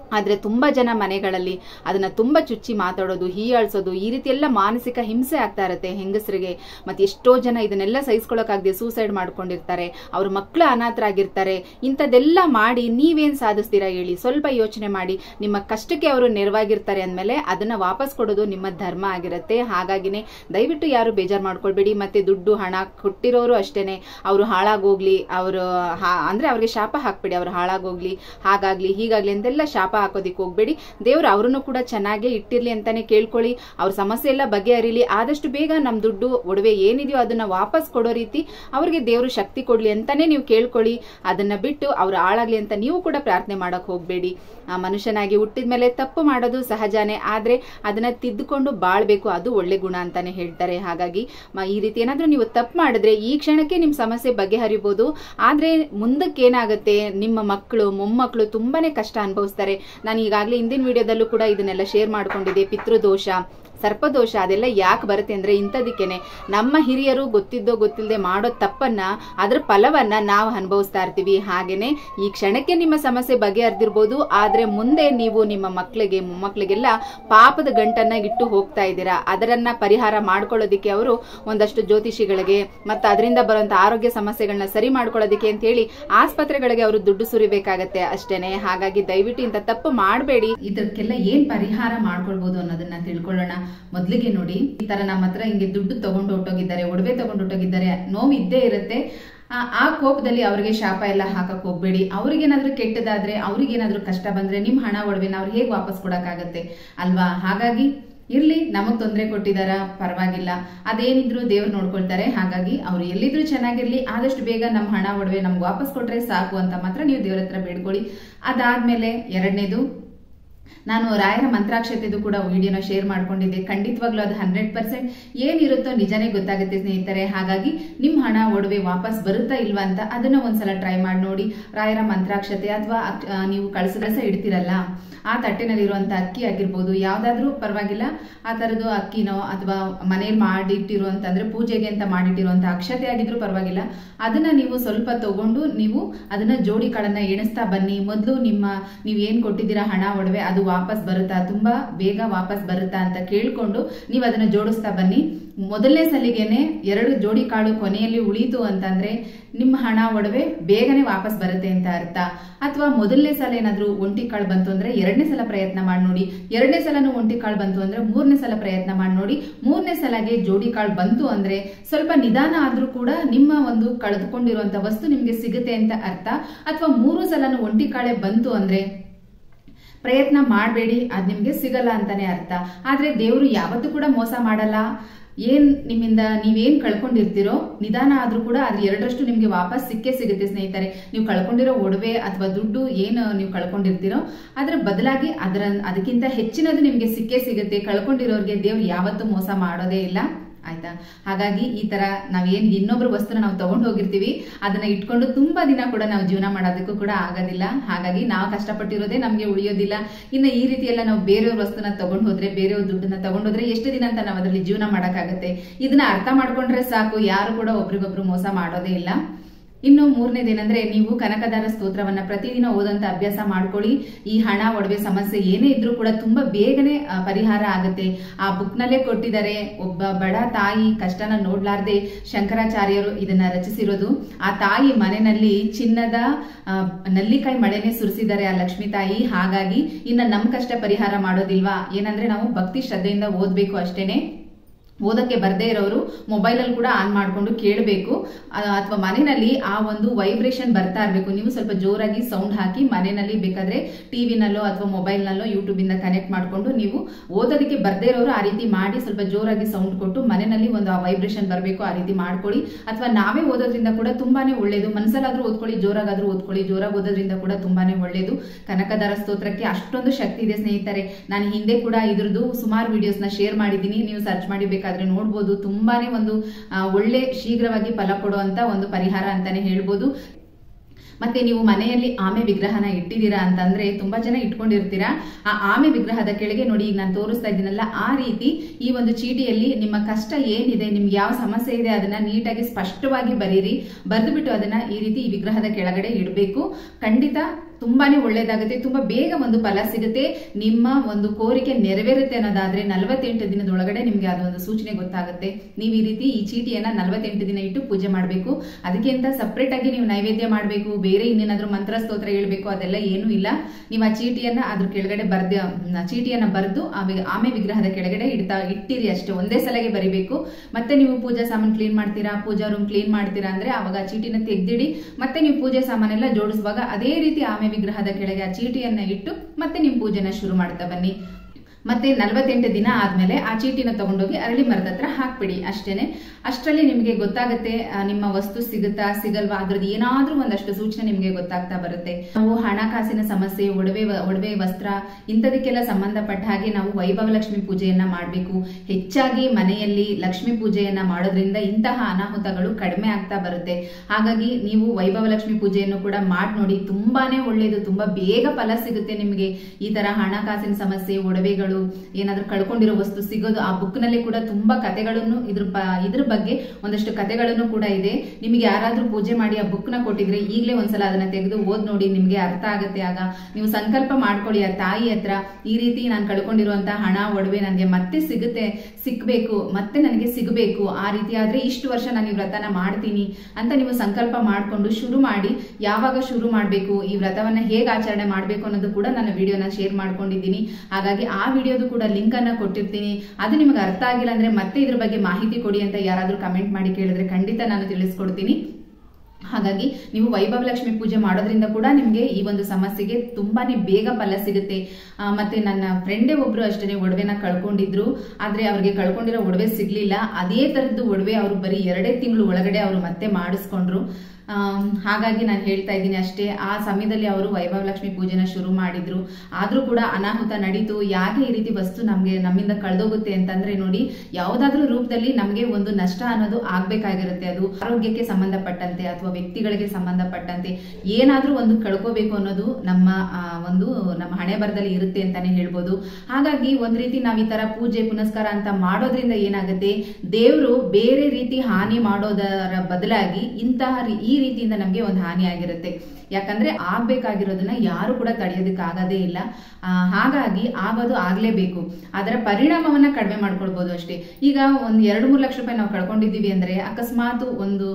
ಆದರೆ ತುಂಬ ಜನ ಮನೆಗಳಲ್ಲಿ ಅದನ್ನ ತುಂಬ ಚುಚ್ಚಿ ಮಾತಾಡೋದು ಹೀಯಾಳ್ಸೋದು ಈ ರೀತಿ ಎಲ್ಲ ಮಾನಸಿಕ ಹಿಂಸೆ ಆಗ್ತಾ ಇರುತ್ತೆ ಹೆಂಗಸರಿಗೆ ಮತ್ತೆ ಎಷ್ಟೋ ಜನ ಇದನ್ನೆಲ್ಲ ಸಹಿಸ್ಕೊಳ್ಳೋಕ್ಕಾಗದೆ ಸೂಸೈಡ್ ಮಾಡ್ಕೊಂಡಿರ್ತಾರೆ ಅವ್ರ ಮಕ್ಕಳು ಅನಾಥರಾಗಿರ್ತಾರೆ ಇಂಥದ್ದೆಲ್ಲ ಮಾಡಿ ನೀವೇನ್ ಸಾಧಿಸ್ತೀರಾ ಹೇಳಿ ಸ್ವಲ್ಪ ಯೋಚನೆ ಮಾಡಿ ನಿಮ್ಮ ಕಷ್ಟಕ್ಕೆ ಅವರು ನೆರವಾಗಿರ್ತಾರೆ ಅಂದಮೇಲೆ ಅದನ್ನ ವಾಪಸ್ ಕೊಡೋದು ನಿಮ್ಮ ಧರ್ಮ ಆಗಿರುತ್ತೆ ಹಾಗಾಗಿನೇ ದಯವಿಟ್ಟು ಯಾರು ಬೇಜಾರು ಮಾಡ್ಕೊಳ್ಬೇಡಿ ಮತ್ತೆ ದುಡ್ಡು ಹಣ ಕೊಟ್ಟಿರೋರು ಅಷ್ಟೇನೆ ಅವರು ಹಾಳಾಗೋಗ್ಲಿ ಅವರು ಅಂದ್ರೆ ಅವ್ರಿಗೆ ಶಾಪ ಹಾಕ್ಬೇಡಿ ಅವ್ರು ಹಾಳಾಗೋಗ್ಲಿ ಹಾಗಾಗ್ಲಿ ಹೀಗಾಗ್ಲಿ ಅಂತೆಲ್ಲ ಶಾಪ ಹಾಕೋದಿಕ್ ಹೋಗ್ಬೇಡಿ ದೇವ್ರು ಅವ್ರನ್ನು ಕೂಡ ಚೆನ್ನಾಗೇ ಇಟ್ಟಿರ್ಲಿ ಅಂತಾನೆ ಕೇಳ್ಕೊಳ್ಳಿ ಅವ್ರ ಸಮಸ್ಯೆ ಎಲ್ಲ ಬಗೆಹರಿಲಿ ಆದಷ್ಟು ಬೇಗ ನಮ್ ದುಡ್ಡು ಒಡವೆ ಏನಿದೆಯೋ ಅದನ್ನ ವಾಪಸ್ ಕೊಡೋ ರೀತಿ ಅವ್ರಿಗೆ ದೇವ್ರು ಶಕ್ತಿ ಕೊಡ್ಲಿ ಅಂತಾನೆ ನೀವು ಕೇಳ್ಕೊಳ್ಳಿ ಅದನ್ನ ಬಿಟ್ಟು ಅವ್ರು ಹಾಳಾಗ್ಲಿ ಅಂತ ನೀವು ಕೂಡ ಪ್ರಾರ್ಥನೆ ಮಾಡಕ್ ಹೋಗ್ಬೇಡಿ ಆ ಮನುಷ್ಯನಾಗಿ ಹುಟ್ಟಿದ ಮೇಲೆ ತಪ್ಪು ಮಾಡೋದು ಸಹಜಾನೇ ಆದ್ರೆ ಅದನ್ನ ತಿದ್ದುಕೊಂಡು ಬಾಳ್ಬೇಕು ಅದು ಒಳ್ಳೆ ಗುಣ ಅಂತಾನೆ ಹೇಳ್ತಾರೆ ಹಾಗಾಗಿ ಈ ರೀತಿ ಏನಾದ್ರೂ ನೀವು ತಪ್ಪು ಮಾಡಿದ್ರೆ ಈ ಕ್ಷಣಕ್ಕೆ ನಿಮ್ ಸಮಸ್ಯೆ ಬಗೆಹರಿಬಹುದು ಆದ್ರೆ ಮುಂದಕ್ಕೆ ಏನಾಗುತ್ತೆ ನಿಮ್ಮ ಮಕ್ಕಳು ಮೊಮ್ಮಕ್ಕಳು ತುಂಬಾನೇ ಕಷ್ಟ ಅನುಭವಿಸ್ತಾರೆ ನಾನು ಈಗಾಗಲೇ ಹಿಂದಿನ ವಿಡಿಯೋದಲ್ಲೂ ಕೂಡ ಇದನ್ನೆಲ್ಲ ಶೇರ್ ಮಾಡ್ಕೊಂಡಿದ್ದೆ ಪಿತೃದೋಷ ಸರ್ಪದೋಷ ಅದೆಲ್ಲ ಯಾಕೆ ಬರುತ್ತೆ ಅಂದ್ರೆ ಇಂಥದಕ್ಕೇನೆ ನಮ್ಮ ಹಿರಿಯರು ಗೊತ್ತಿದ್ದೋ ಗೊತ್ತಿಲ್ಲದೆ ಮಾಡೋ ತಪ್ಪನ್ನ ಅದ್ರ ಫಲವನ್ನ ನಾವು ಅನುಭವಿಸ್ತಾ ಇರ್ತೀವಿ ಹಾಗೇನೆ ಈ ಕ್ಷಣಕ್ಕೆ ನಿಮ್ಮ ಸಮಸ್ಯೆ ಬಗೆಹರಿದಿರ್ಬೋದು ಆದ್ರೆ ಮುಂದೆ ನೀವು ನಿಮ್ಮ ಮಕ್ಕಳಿಗೆ ಮೊಮ್ಮಕ್ಕಳಿಗೆಲ್ಲ ಪಾಪದ ಗಂಟನ್ನ ಇಟ್ಟು ಹೋಗ್ತಾ ಇದ್ದೀರಾ ಅದರನ್ನ ಪರಿಹಾರ ಮಾಡ್ಕೊಳ್ಳೋದಿಕ್ಕೆ ಅವರು ಒಂದಷ್ಟು ಜ್ಯೋತಿಷಿಗಳಿಗೆ ಮತ್ತೆ ಅದರಿಂದ ಬರುವಂತ ಆರೋಗ್ಯ ಸಮಸ್ಯೆಗಳನ್ನ ಸರಿ ಮಾಡ್ಕೊಳ್ಳೋದಿಕ್ಕೆ ಅಂತ ಹೇಳಿ ಆಸ್ಪತ್ರೆಗಳಿಗೆ ಅವರು ದುಡ್ಡು ಸುರಿಬೇಕಾಗತ್ತೆ ಅಷ್ಟೇನೆ ಹಾಗಾಗಿ ದಯವಿಟ್ಟು ಇಂಥ ತಪ್ಪು ಮಾಡಬೇಡಿ ಇದಕ್ಕೆಲ್ಲ ಏನ್ ಪರಿಹಾರ ಮಾಡ್ಕೊಳ್ಬಹುದು ಅನ್ನೋದನ್ನ ತಿಳ್ಕೊಳ್ಳೋಣ ಮೊದ್ಲಿಗೆ ನೋಡಿ ಈ ತರ ನಮ್ಮ ಹತ್ರ ಹಿಂಗೆ ದುಡ್ಡು ತಗೊಂಡು ಹೊಟ್ಟೋಗಿದ್ದಾರೆ ಒಡವೆ ತಗೊಂಡು ಹೊಟ್ಟೋಗಿದ್ದಾರೆ ನೋವು ಇದ್ದೇ ಇರುತ್ತೆ ಆ ಕೋಪದಲ್ಲಿ ಅವ್ರಿಗೆ ಶಾಪ ಎಲ್ಲ ಹಾಕಕ್ ಹೋಗ್ಬೇಡಿ ಅವ್ರಿಗೇನಾದ್ರೂ ಕೆಟ್ಟದಾದ್ರೆ ಅವ್ರಿಗೇನಾದ್ರೂ ಕಷ್ಟ ಬಂದ್ರೆ ನಿಮ್ ಹಣ ಒಡವೆನ ಅವ್ರು ಹೇಗ್ ವಾಪಸ್ ಕೊಡಕ್ಕಾಗತ್ತೆ ಅಲ್ವಾ ಹಾಗಾಗಿ ಇರ್ಲಿ ನಮಗ್ ತೊಂದರೆ ಕೊಟ್ಟಿದಾರ ಪರವಾಗಿಲ್ಲ ಅದೇನಿದ್ರು ದೇವ್ರು ನೋಡ್ಕೊಳ್ತಾರೆ ಹಾಗಾಗಿ ಅವ್ರು ಎಲ್ಲಿದ್ರು ಚೆನ್ನಾಗಿರ್ಲಿ ಆದಷ್ಟು ಬೇಗ ನಮ್ಮ ಹಣ ಒಡವೆ ನಮ್ಗೆ ವಾಪಸ್ ಕೊಟ್ರೆ ಸಾಕು ಅಂತ ಮಾತ್ರ ನೀವು ದೇವ್ರ ಹತ್ರ ಬೇಡ್ಕೊಳ್ಳಿ ಅದಾದ್ಮೇಲೆ ಎರಡನೇದು ನಾನು ರಾಯರ ಮಂತ್ರಾಕ್ಷತೆದು ಕೂಡ ವಿಡಿಯೋನ ಶೇರ್ ಮಾಡ್ಕೊಂಡಿದ್ದೆ ಖಂಡಿತವಾಗ್ಲೂ ಅದು ಹಂಡ್ರೆಡ್ ಪರ್ಸೆಂಟ್ ಏನಿರುತ್ತೋ ನಿಜನೇ ಗೊತ್ತಾಗುತ್ತೆ ಸ್ನೇಹಿತರೆ ಹಾಗಾಗಿ ನಿಮ್ಮ ಹಣ ಒಡವೆ ವಾಪಸ್ ಬರುತ್ತಾ ಇಲ್ವಾ ಅಂತ ಅದನ್ನ ಒಂದ್ಸಲ ಟ್ರೈ ಮಾಡಿ ನೋಡಿ ರಾಯರ ಮಂತ್ರಾಕ್ಷತೆ ಅಥವಾ ನೀವು ಕಳಸದಸ ಇಡ್ತಿರಲ್ಲ ಆ ತಟ್ಟೆನಲ್ಲಿರುವಂತ ಅಕ್ಕಿ ಆಗಿರ್ಬೋದು ಯಾವ್ದಾದ್ರೂ ಪರವಾಗಿಲ್ಲ ಆ ತರದ್ದು ಅಕ್ಕಿನೋ ಅಥವಾ ಮನೇಲಿ ಮಾಡಿಟ್ಟಿರುವಂತಂದ್ರೆ ಪೂಜೆಗೆ ಅಂತ ಮಾಡಿಟ್ಟಿರುವಂತ ಅಕ್ಷತೆ ಆಗಿದ್ರು ಪರವಾಗಿಲ್ಲ ಅದನ್ನ ನೀವು ಸ್ವಲ್ಪ ತಗೊಂಡು ನೀವು ಅದನ್ನ ಜೋಡಿ ಕಾಳನ್ನ ಎಣಿಸ್ತಾ ಬನ್ನಿ ಮೊದಲು ನಿಮ್ಮ ನೀವ್ ಏನ್ ಕೊಟ್ಟಿದ್ದೀರಾ ಹಣ ಒಡವೆ ಅದು ವಾಪಸ್ ಬರುತ್ತಾ ತುಂಬಾ ಬೇಗ ವಾಪಸ್ ಬರುತ್ತಾ ಅಂತ ಕೇಳ್ಕೊಂಡು ನೀವು ಅದನ್ನ ಜೋಡಿಸ್ತಾ ಬನ್ನಿ ಮೊದಲನೇ ಸಲಿಗೆನೆ ಎರಡು ಜೋಡಿ ಕಾಳು ಕೊನೆಯಲ್ಲಿ ಉಳಿತು ಅಂತಂದ್ರೆ ನಿಮ್ಮ ಹಣ ಒಡವೆ ಬೇಗನೆ ವಾಪಸ್ ಬರುತ್ತೆ ಅಂತ ಅರ್ಥ ಅಥವಾ ಮೊದಲನೇ ಸಲ ಏನಾದ್ರೂ ಒಂಟಿ ಕಾಳು ಬಂತು ಅಂದ್ರೆ ಎರಡನೇ ಸಲ ಪ್ರಯತ್ನ ಮಾಡಿ ನೋಡಿ ಎರಡನೇ ಸಲನು ಒಂಟಿ ಕಾಳು ಬಂತು ಅಂದ್ರೆ ಮೂರನೇ ಸಲ ಪ್ರಯತ್ನ ಮಾಡಿ ನೋಡಿ ಮೂರನೇ ಸಲಗೆ ಜೋಡಿ ಕಾಳು ಬಂತು ಅಂದ್ರೆ ಸ್ವಲ್ಪ ನಿಧಾನ ಆದ್ರೂ ಕೂಡ ನಿಮ್ಮ ಒಂದು ಕಳೆದುಕೊಂಡಿರುವಂತ ವಸ್ತು ನಿಮ್ಗೆ ಸಿಗುತ್ತೆ ಅಂತ ಅರ್ಥ ಅಥವಾ ಮೂರು ಸಲನು ಒಂಟಿ ಕಾಳೆ ಬಂತು ಅಂದ್ರೆ ಪ್ರಯತ್ನ ಮಾಡಬೇಡಿ ಅದ್ ನಿಮ್ಗೆ ಸಿಗಲ್ಲ ಅಂತಾನೆ ಅರ್ಥ ಆದ್ರೆ ದೇವರು ಯಾವತ್ತೂ ಕೂಡ ಮೋಸ ಮಾಡಲ್ಲ ಏನ್ ನಿಮ್ಮಿಂದ ನೀವೇನ್ ಕಳ್ಕೊಂಡಿರ್ತೀರೋ ನಿಧಾನ ಆದ್ರೂ ಕೂಡ ಅದ್ರ ಎರಡರಷ್ಟು ನಿಮ್ಗೆ ವಾಪಸ್ ಸಿಕ್ಕೇ ಸಿಗುತ್ತೆ ಸ್ನೇಹಿತರೆ ನೀವು ಕಳ್ಕೊಂಡಿರೋ ಒಡವೆ ಅಥವಾ ದುಡ್ಡು ಏನು ನೀವು ಕಳ್ಕೊಂಡಿರ್ತೀರೋ ಅದ್ರ ಬದಲಾಗಿ ಅದರ ಅದಕ್ಕಿಂತ ಹೆಚ್ಚಿನದು ನಿಮ್ಗೆ ಸಿಕ್ಕೇ ಸಿಗುತ್ತೆ ಕಳ್ಕೊಂಡಿರೋರ್ಗೆ ದೇವ್ರು ಯಾವತ್ತೂ ಮೋಸ ಮಾಡೋದೇ ಇಲ್ಲ ಆಯ್ತಾ ಹಾಗಾಗಿ ಈ ತರ ನಾವೇನ್ ಇನ್ನೊಬ್ರು ವಸ್ತುನ ನಾವು ತಗೊಂಡು ಹೋಗಿರ್ತೀವಿ ಅದನ್ನ ಇಟ್ಕೊಂಡು ತುಂಬಾ ದಿನ ಕೂಡ ನಾವು ಜೀವನ ಮಾಡೋದಕ್ಕೂ ಕೂಡ ಆಗೋದಿಲ್ಲ ಹಾಗಾಗಿ ನಾವು ಕಷ್ಟಪಟ್ಟಿರೋದೇ ನಮ್ಗೆ ಉಳಿಯೋದಿಲ್ಲ ಇನ್ನು ಈ ರೀತಿ ಎಲ್ಲ ನಾವು ಬೇರೆಯವ್ರ ವಸ್ತುನ ತಗೊಂಡು ಹೋದ್ರೆ ಬೇರೆಯವ್ರ ದುಡ್ಡನ್ನ ತಗೊಂಡೋದ್ರೆ ಎಷ್ಟು ದಿನ ಅಂತ ನಾವು ಅದರಲ್ಲಿ ಜೀವನ ಮಾಡಕ್ಕಾಗತ್ತೆ ಇದನ್ನ ಅರ್ಥ ಮಾಡ್ಕೊಂಡ್ರೆ ಸಾಕು ಯಾರು ಕೂಡ ಒಬ್ರಿಗೊಬ್ರು ಮೋಸ ಮಾಡೋದೇ ಇಲ್ಲ ಇನ್ನು ಮೂರನೇದೇನಂದ್ರೆ ನೀವು ಕನಕದಾರ ಸ್ತೋತ್ರವನ್ನ ಪ್ರತಿದಿನ ಓದಂತ ಅಭ್ಯಾಸ ಮಾಡ್ಕೊಳ್ಳಿ ಈ ಹಣ ಒಡವೆ ಸಮಸ್ಯೆ ಏನೇ ಇದ್ರೂ ಕೂಡ ತುಂಬಾ ಬೇಗನೆ ಆ, ಪರಿಹಾರ ಆಗುತ್ತೆ ಆ ಬುಕ್ ನಲ್ಲೇ ಕೊಟ್ಟಿದ್ದಾರೆ ಒಬ್ಬ ಬಡ ತಾಯಿ ಕಷ್ಟನ ನೋಡ್ಲಾರ್ದೆ ಶಂಕರಾಚಾರ್ಯರು ಇದನ್ನ ರಚಿಸಿರೋದು ಆ ತಾಯಿ ಮನೆಯಲ್ಲಿ ಚಿನ್ನದ ಆ, ನಲ್ಲಿಕಾಯಿ ಮಳೆನೆ ಸುರಿಸಿದ್ದಾರೆ ಆ ಲಕ್ಷ್ಮೀ ತಾಯಿ ಹಾಗಾಗಿ ಇನ್ನ ನಮ್ ಕಷ್ಟ ಪರಿಹಾರ ಮಾಡೋದಿಲ್ವಾ ಏನಂದ್ರೆ ನಾವು ಭಕ್ತಿ ಶ್ರದ್ಧೆಯಿಂದ ಓದ್ಬೇಕು ಅಷ್ಟೇನೆ ಓದಕ್ಕೆ ಬರ್ದೇ ಇರೋರು ಮೊಬೈಲ್ ಅಲ್ಲಿ ಕೂಡ ಆನ್ ಮಾಡ್ಕೊಂಡು ಕೇಳಬೇಕು ಅಥವಾ ಮನೆಯಲ್ಲಿ ಆ ಒಂದು ವೈಬ್ರೇಷನ್ ಬರ್ತಾ ಇರಬೇಕು ನೀವು ಸ್ವಲ್ಪ ಜೋರಾಗಿ ಸೌಂಡ್ ಹಾಕಿ ಮನೆಯಲ್ಲಿ ಬೇಕಾದ್ರೆ ಟಿವಿನಲ್ಲೋ ಅಥವಾ ಮೊಬೈಲ್ನಲ್ಲೋ ಯೂಟ್ಯೂಬ್ ಇಂದ ಕನೆಕ್ಟ್ ಮಾಡ್ಕೊಂಡು ನೀವು ಓದೋದಕ್ಕೆ ಬರ್ದೇ ಇರೋರು ಆ ರೀತಿ ಮಾಡಿ ಸ್ವಲ್ಪ ಜೋರಾಗಿ ಸೌಂಡ್ ಕೊಟ್ಟು ಮನೆಯಲ್ಲಿ ಒಂದು ಆ ವೈಬ್ರೇಷನ್ ಬರಬೇಕು ಆ ರೀತಿ ಮಾಡ್ಕೊಳ್ಳಿ ಅಥವಾ ನಾವೇ ಓದೋದ್ರಿಂದ ಕೂಡ ತುಂಬಾನೇ ಒಳ್ಳೇದು ಮನಸ್ಸಲ್ಲಾದ್ರೂ ಓದ್ಕೊಳ್ಳಿ ಜೋರಾಗಾದ್ರೂ ಓದ್ಕೊಳ್ಳಿ ಜೋರಾಗಿ ಓದೋದ್ರಿಂದ ಕೂಡ ತುಂಬಾನೇ ಒಳ್ಳೇದು ಕನಕದಾರ ಸ್ತೋತ್ರಕ್ಕೆ ಅಷ್ಟೊಂದು ಶಕ್ತಿ ಇದೆ ಸ್ನೇಹಿತರೆ ನಾನು ಹಿಂದೆ ಕೂಡ ಇದ್ರದ್ದು ಸುಮಾರು ವಿಡಿಯೋಸ್ ನ ಶೇರ್ ಮಾಡಿದ್ದೀನಿ ನೀವು ಸರ್ಚ್ ಮಾಡಿ ಬೇಕಾದ್ರೆ ನೋಡ್ಬೋದು ತುಂಬಾನೇ ಒಂದು ಆ, ಒಳ್ಳೆ ಶೀಘ್ರವಾಗಿ ಫಲ ಕೊಡುವಂತ ಒಂದು ಪರಿಹಾರ ಅಂತಾನೆ ಹೇಳ್ಬೋದು ಮತ್ತೆ ನೀವು ಮನೆಯಲ್ಲಿ ಆಮೆ ವಿಗ್ರಹನ ಇಟ್ಟಿದ್ದೀರಾ ಅಂತಂದ್ರೆ ತುಂಬಾ ಜನ ಇಟ್ಕೊಂಡಿರ್ತೀರಾ ಆ ಆಮೆ ವಿಗ್ರಹದ ಕೆಳಗೆ ನೋಡಿ ಈಗ ನಾನು ತೋರಿಸ್ತಾ ಇದ್ದೀನಲ್ಲ ಆ ರೀತಿ ಈ ಒಂದು ಚೀಟಿಯಲ್ಲಿ ನಿಮ್ಮ ಕಷ್ಟ ಏನಿದೆ ನಿಮ್ಗೆ ಯಾವ ಸಮಸ್ಯೆ ಇದೆ ಅದನ್ನ ನೀಟಾಗಿ ಸ್ಪಷ್ಟವಾಗಿ ಬರೀರಿ ಬರೆದು ಬಿಟ್ಟು ಅದನ್ನ ಈ ರೀತಿ ಈ ವಿಗ್ರಹದ ಕೆಳಗಡೆ ಇಡಬೇಕು ಖಂಡಿತ ತುಂಬಾನೇ ಒಳ್ಳೇದಾಗುತ್ತೆ ತುಂಬಾ ಬೇಗ ಒಂದು ಫಲ ಸಿಗುತ್ತೆ ನಿಮ್ಮ ಒಂದು ಕೋರಿಕೆ ನೆರವೇರುತ್ತೆ ಅನ್ನೋದಾದ್ರೆ ನಲವತ್ತೆಂಟು ದಿನದೊಳಗಡೆ ನಿಮ್ಗೆ ಅದು ಒಂದು ಸೂಚನೆ ಗೊತ್ತಾಗುತ್ತೆ ನೀವು ಈ ರೀತಿ ಈ ಚೀಟಿಯನ್ನ ನಲವತ್ತೆಂಟು ದಿನ ಇಟ್ಟು ಪೂಜೆ ಮಾಡಬೇಕು ಅದಕ್ಕೆ ಅಂತ ಸಪ್ರೇಟ್ ಆಗಿ ನೀವು ನೈವೇದ್ಯ ಮಾಡಬೇಕು ಬೇರೆ ಇನ್ನೇನಾದ್ರೂ ಮಂತ್ರ ಸ್ತೋತ್ರ ಹೇಳ್ಬೇಕು ಅದೆಲ್ಲ ಏನೂ ಇಲ್ಲ ನೀವು ಆ ಚೀಟಿಯನ್ನ ಅದ್ರ ಕೆಳಗಡೆ ಬರ್ದ ಚೀಟಿಯನ್ನ ಬರೆದು ಆಮೆ ವಿಗ್ರಹದ ಕೆಳಗಡೆ ಇಡ್ತಾ ಇಟ್ಟಿರಿ ಅಷ್ಟೇ ಒಂದೇ ಸಲಗೆ ಬರಿಬೇಕು ಮತ್ತೆ ನೀವು ಪೂಜಾ ಸಾಮಾನು ಕ್ಲೀನ್ ಮಾಡ್ತೀರಾ ಪೂಜಾ ರೂಮ್ ಕ್ಲೀನ್ ಮಾಡ್ತೀರಾ ಅಂದ್ರೆ ಅವಾಗ ಆ ಚೀಟಿನ ತೆಗ್ದಿಡಿ ಮತ್ತೆ ನೀವು ಪೂಜೆ ಸಾಮಾನೆಲ್ಲ ಜೋಡಿಸುವಾಗ ಅದೇ ರೀತಿ ಆಮೆ ವಿಗ್ರಹದ ಕೆಳಗೆ ಆ ಚೀಟಿಯನ್ನ ಇಟ್ಟು ಮತ್ತೆ ನಿಮ್ಮ ಪೂಜೆನ ಶುರು ಮಾಡ್ತಾ ಬನ್ನಿ ಮತ್ತೆ ನಲವತ್ತೆಂಟು ದಿನ ಆದ್ಮೇಲೆ ಆ ಚೀಟಿನ ತಗೊಂಡೋಗಿ ಅರಳಿ ಮರದ ಹತ್ರ ಹಾಕ್ಬಿಡಿ ಅಷ್ಟೇನೆ ಅಷ್ಟರಲ್ಲಿ ನಿಮಗೆ ಗೊತ್ತಾಗುತ್ತೆ ಆ, ನಿಮ್ಮ ವಸ್ತು ಸಿಗುತ್ತಾ ಸಿಗಲ್ವಾ ಅದ್ರದ್ದು ಏನಾದ್ರೂ ಒಂದಷ್ಟು ಸೂಚನೆ ನಿಮಗೆ ಗೊತ್ತಾಗ್ತಾ ಬರುತ್ತೆ ನಾವು ಹಣಕಾಸಿನ ಸಮಸ್ಯೆ ಒಡವೆ ವ- ಒಡವೆ ವಸ್ತ್ರ ಇಂಥದಕ್ಕೆಲ್ಲ ಸಂಬಂಧಪಟ್ಟ ಹಾಗೆ ನಾವು ವೈಭವ ಲಕ್ಷ್ಮಿ ಪೂಜೆಯನ್ನ ಮಾಡಬೇಕು ಹೆಚ್ಚಾಗಿ ಮನೆಯಲ್ಲಿ ಲಕ್ಷ್ಮಿ ಪೂಜೆಯನ್ನ ಮಾಡೋದ್ರಿಂದ ಇಂತಹ ಅನಾಹುತಗಳು ಕಡಿಮೆ ಆಗ್ತಾ ಬರುತ್ತೆ ಹಾಗಾಗಿ ನೀವು ವೈಭವ ಲಕ್ಷ್ಮಿ ಪೂಜೆಯನ್ನು ಕೂಡ ಮಾಡಿ ನೋಡಿ ತುಂಬಾನೇ ಒಳ್ಳೇದು ತುಂಬಾ ಬೇಗ ಫಲ ಸಿಗುತ್ತೆ ನಿಮಗೆ ಈ ತರ ಹಣಕಾಸಿನ ಸಮಸ್ಯೆ ಒಡವೆಗಳು ಏನಾದ್ರೂ ಕಳ್ಕೊಂಡಿರೋ ವಸ್ತು ಸಿಗೋದು ಆ ಬುಕ್ ನಲ್ಲಿ ಕೂಡ ತುಂಬಾ ಕಥೆಗಳನ್ನು ಇದ್ರ ಬ- ಇದ್ರ ಬಗ್ಗೆ ಒಂದಷ್ಟು ಕಥೆಗಳನ್ನು ಕೂಡ ಇದೆ ನಿಮಗೆ ಯಾರಾದ್ರೂ ಪೂಜೆ ಮಾಡಿ ಆ ಬುಕ್ ನ ಕೊಟ್ಟಿದ್ರೆ ಈಗಲೇ ಒಂದ್ಸಲ ಅದನ್ನ ತೆಗೆದು ಓದ್ ನೋಡಿ ನಿಮ್ಗೆ ಅರ್ಥ ಆಗುತ್ತೆ ಆಗ ನೀವು ಸಂಕಲ್ಪ ಮಾಡ್ಕೊಳ್ಳಿ ಆ ತಾಯಿ ಹತ್ರ ಈ ರೀತಿ ನಾನು ಕಳ್ಕೊಂಡಿರುವಂತಹ ಹಣ ಒಡವೆ ನನಗೆ ಮತ್ತೆ ಸಿಗುತ್ತೆ ಸಿಕ್ಬೇಕು ಮತ್ತೆ ನನಗೆ ಸಿಗಬೇಕು ಆ ರೀತಿ ಆದ್ರೆ ಇಷ್ಟು ವರ್ಷ ನಾನು ಈ ವ್ರತನ ಮಾಡ್ತೀನಿ ಅಂತ ನೀವು ಸಂಕಲ್ಪ ಮಾಡ್ಕೊಂಡು ಶುರು ಮಾಡಿ ಯಾವಾಗ ಶುರು ಮಾಡಬೇಕು ಈ ವ್ರತವನ್ನ ಹೇಗೆ ಆಚರಣೆ ಮಾಡಬೇಕು ಅನ್ನೋದು ಕೂಡ ನಾನು ವಿಡಿಯೋನ ಶೇರ್ ಮಾಡ್ಕೊಂಡಿದ್ದೀನಿ ಹಾಗಾಗಿ ಆ ವಿಡಿಯೋದು ಕೂಡ ಲಿಂಕ್ ಅನ್ನ ಕೊಟ್ಟಿರ್ತೀನಿ ಅದು ನಿಮಗೆ ಅರ್ಥ ಆಗಿಲ್ಲ ಅಂದ್ರೆ ಮತ್ತೆ ಇದ್ರ ಬಗ್ಗೆ ಮಾಹಿತಿ ಕೊಡಿ ಅಂತ ಯಾರಾದ್ರೂ ಕಮೆಂಟ್ ಮಾಡಿ ಕೇಳಿದ್ರೆ ಖಂಡಿತ ನಾನು ತಿಳಿಸ್ಕೊಡ್ತೀನಿ ಹಾಗಾಗಿ ನೀವು ವೈಭವ ಲಕ್ಷ್ಮಿ ಪೂಜೆ ಮಾಡೋದ್ರಿಂದ ಕೂಡ ನಿಮಗೆ ಈ ಒಂದು ಸಮಸ್ಯೆಗೆ ತುಂಬಾನೇ ಬೇಗ ಫಲ ಸಿಗುತ್ತೆ ಆ, ಮತ್ತೆ ನನ್ನ ಫ್ರೆಂಡೇ ಒಬ್ರು ಅಷ್ಟೇ ಒಡವೆನ ಕಳ್ಕೊಂಡಿದ್ರು ಆದ್ರೆ ಅವ್ರಿಗೆ ಕಳ್ಕೊಂಡಿರೋ ಒಡವೆ ಸಿಗ್ಲಿಲ್ಲ ಅದೇ ತರದ್ದು ಒಡವೆ ಅವರು ಬರೀ ಎರಡೇ ತಿಂಗಳು ಒಳಗಡೆ ಅವರು ಮತ್ತೆ ಮಾಡಿಸ್ಕೊಂಡ್ರು ಆಮ್, ಹಾಗಾಗಿ ನಾನು ಹೇಳ್ತಾ ಇದ್ದೀನಿ ಅಷ್ಟೇ ಆ ಸಮಯದಲ್ಲಿ ಅವರು ವೈಭವ ಲಕ್ಷ್ಮಿ ಪೂಜೆನ ಶುರು ಮಾಡಿದ್ರು ಆದ್ರೂ ಕೂಡ ಅನಾಹುತ ನಡೀತು ಯಾಕೆ ಈ ರೀತಿ ವಸ್ತು ನಮ್ಗೆ ನಮ್ಮಿಂದ ಕಳೆದೋಗುತ್ತೆ ಅಂತಂದ್ರೆ ನೋಡಿ ಯಾವ್ದಾದ್ರೂ ರೂಪದಲ್ಲಿ ನಮ್ಗೆ ಒಂದು ನಷ್ಟ ಅನ್ನೋದು ಆಗ್ಬೇಕಾಗಿರುತ್ತೆ ಅದು ಆರೋಗ್ಯಕ್ಕೆ ಸಂಬಂಧಪಟ್ಟಂತೆ ಅಥವಾ ವ್ಯಕ್ತಿಗಳಿಗೆ ಸಂಬಂಧಪಟ್ಟಂತೆ ಏನಾದ್ರೂ ಒಂದು ಕಳ್ಕೋಬೇಕು ಅನ್ನೋದು ನಮ್ಮ ಆ, ಒಂದು ನಮ್ಮ ಹಣೆ ಬರದಲ್ಲಿ ಇರುತ್ತೆ ಅಂತಾನೆ ಹೇಳ್ಬೋದು ಹಾಗಾಗಿ ಒಂದ್ ರೀತಿ ನಾವ್ ಈ ತರ ಪೂಜೆ ಪುನಸ್ಕಾರ ಅಂತ ಮಾಡೋದ್ರಿಂದ ಏನಾಗುತ್ತೆ ದೇವರು ಬೇರೆ ರೀತಿ ಹಾನಿ ಮಾಡೋದರ ಬದಲಾಗಿ ಇಂತಹ ರೀ- ಈ ರೀತಿಯಿಂದ ನಮ್ಗೆ ಒಂದು ಹಾನಿ ಆಗಿರುತ್ತೆ ಯಾಕಂದ್ರೆ ಆಗ್ಬೇಕಾಗಿರೋದನ್ನ ಯಾರು ಕೂಡ ತಡೆಯೋದಕ್ಕೆ ಆಗದೇ ಇಲ್ಲ ಆ, ಹಾಗಾಗಿ ಆಗೋದು ಆಗ್ಲೇಬೇಕು ಅದರ ಪರಿಣಾಮವನ್ನ ಕಡಿಮೆ ಮಾಡ್ಕೊಳ್ಬಹುದು ಅಷ್ಟೇ ಈಗ ಒಂದ್ ಎರಡು ಮೂರು ಲಕ್ಷ ರೂಪಾಯಿ ನಾವು ಕಳ್ಕೊಂಡಿದ್ದೀವಿ ಅಂದ್ರೆ ಅಕಸ್ಮಾತ್ ಒಂದು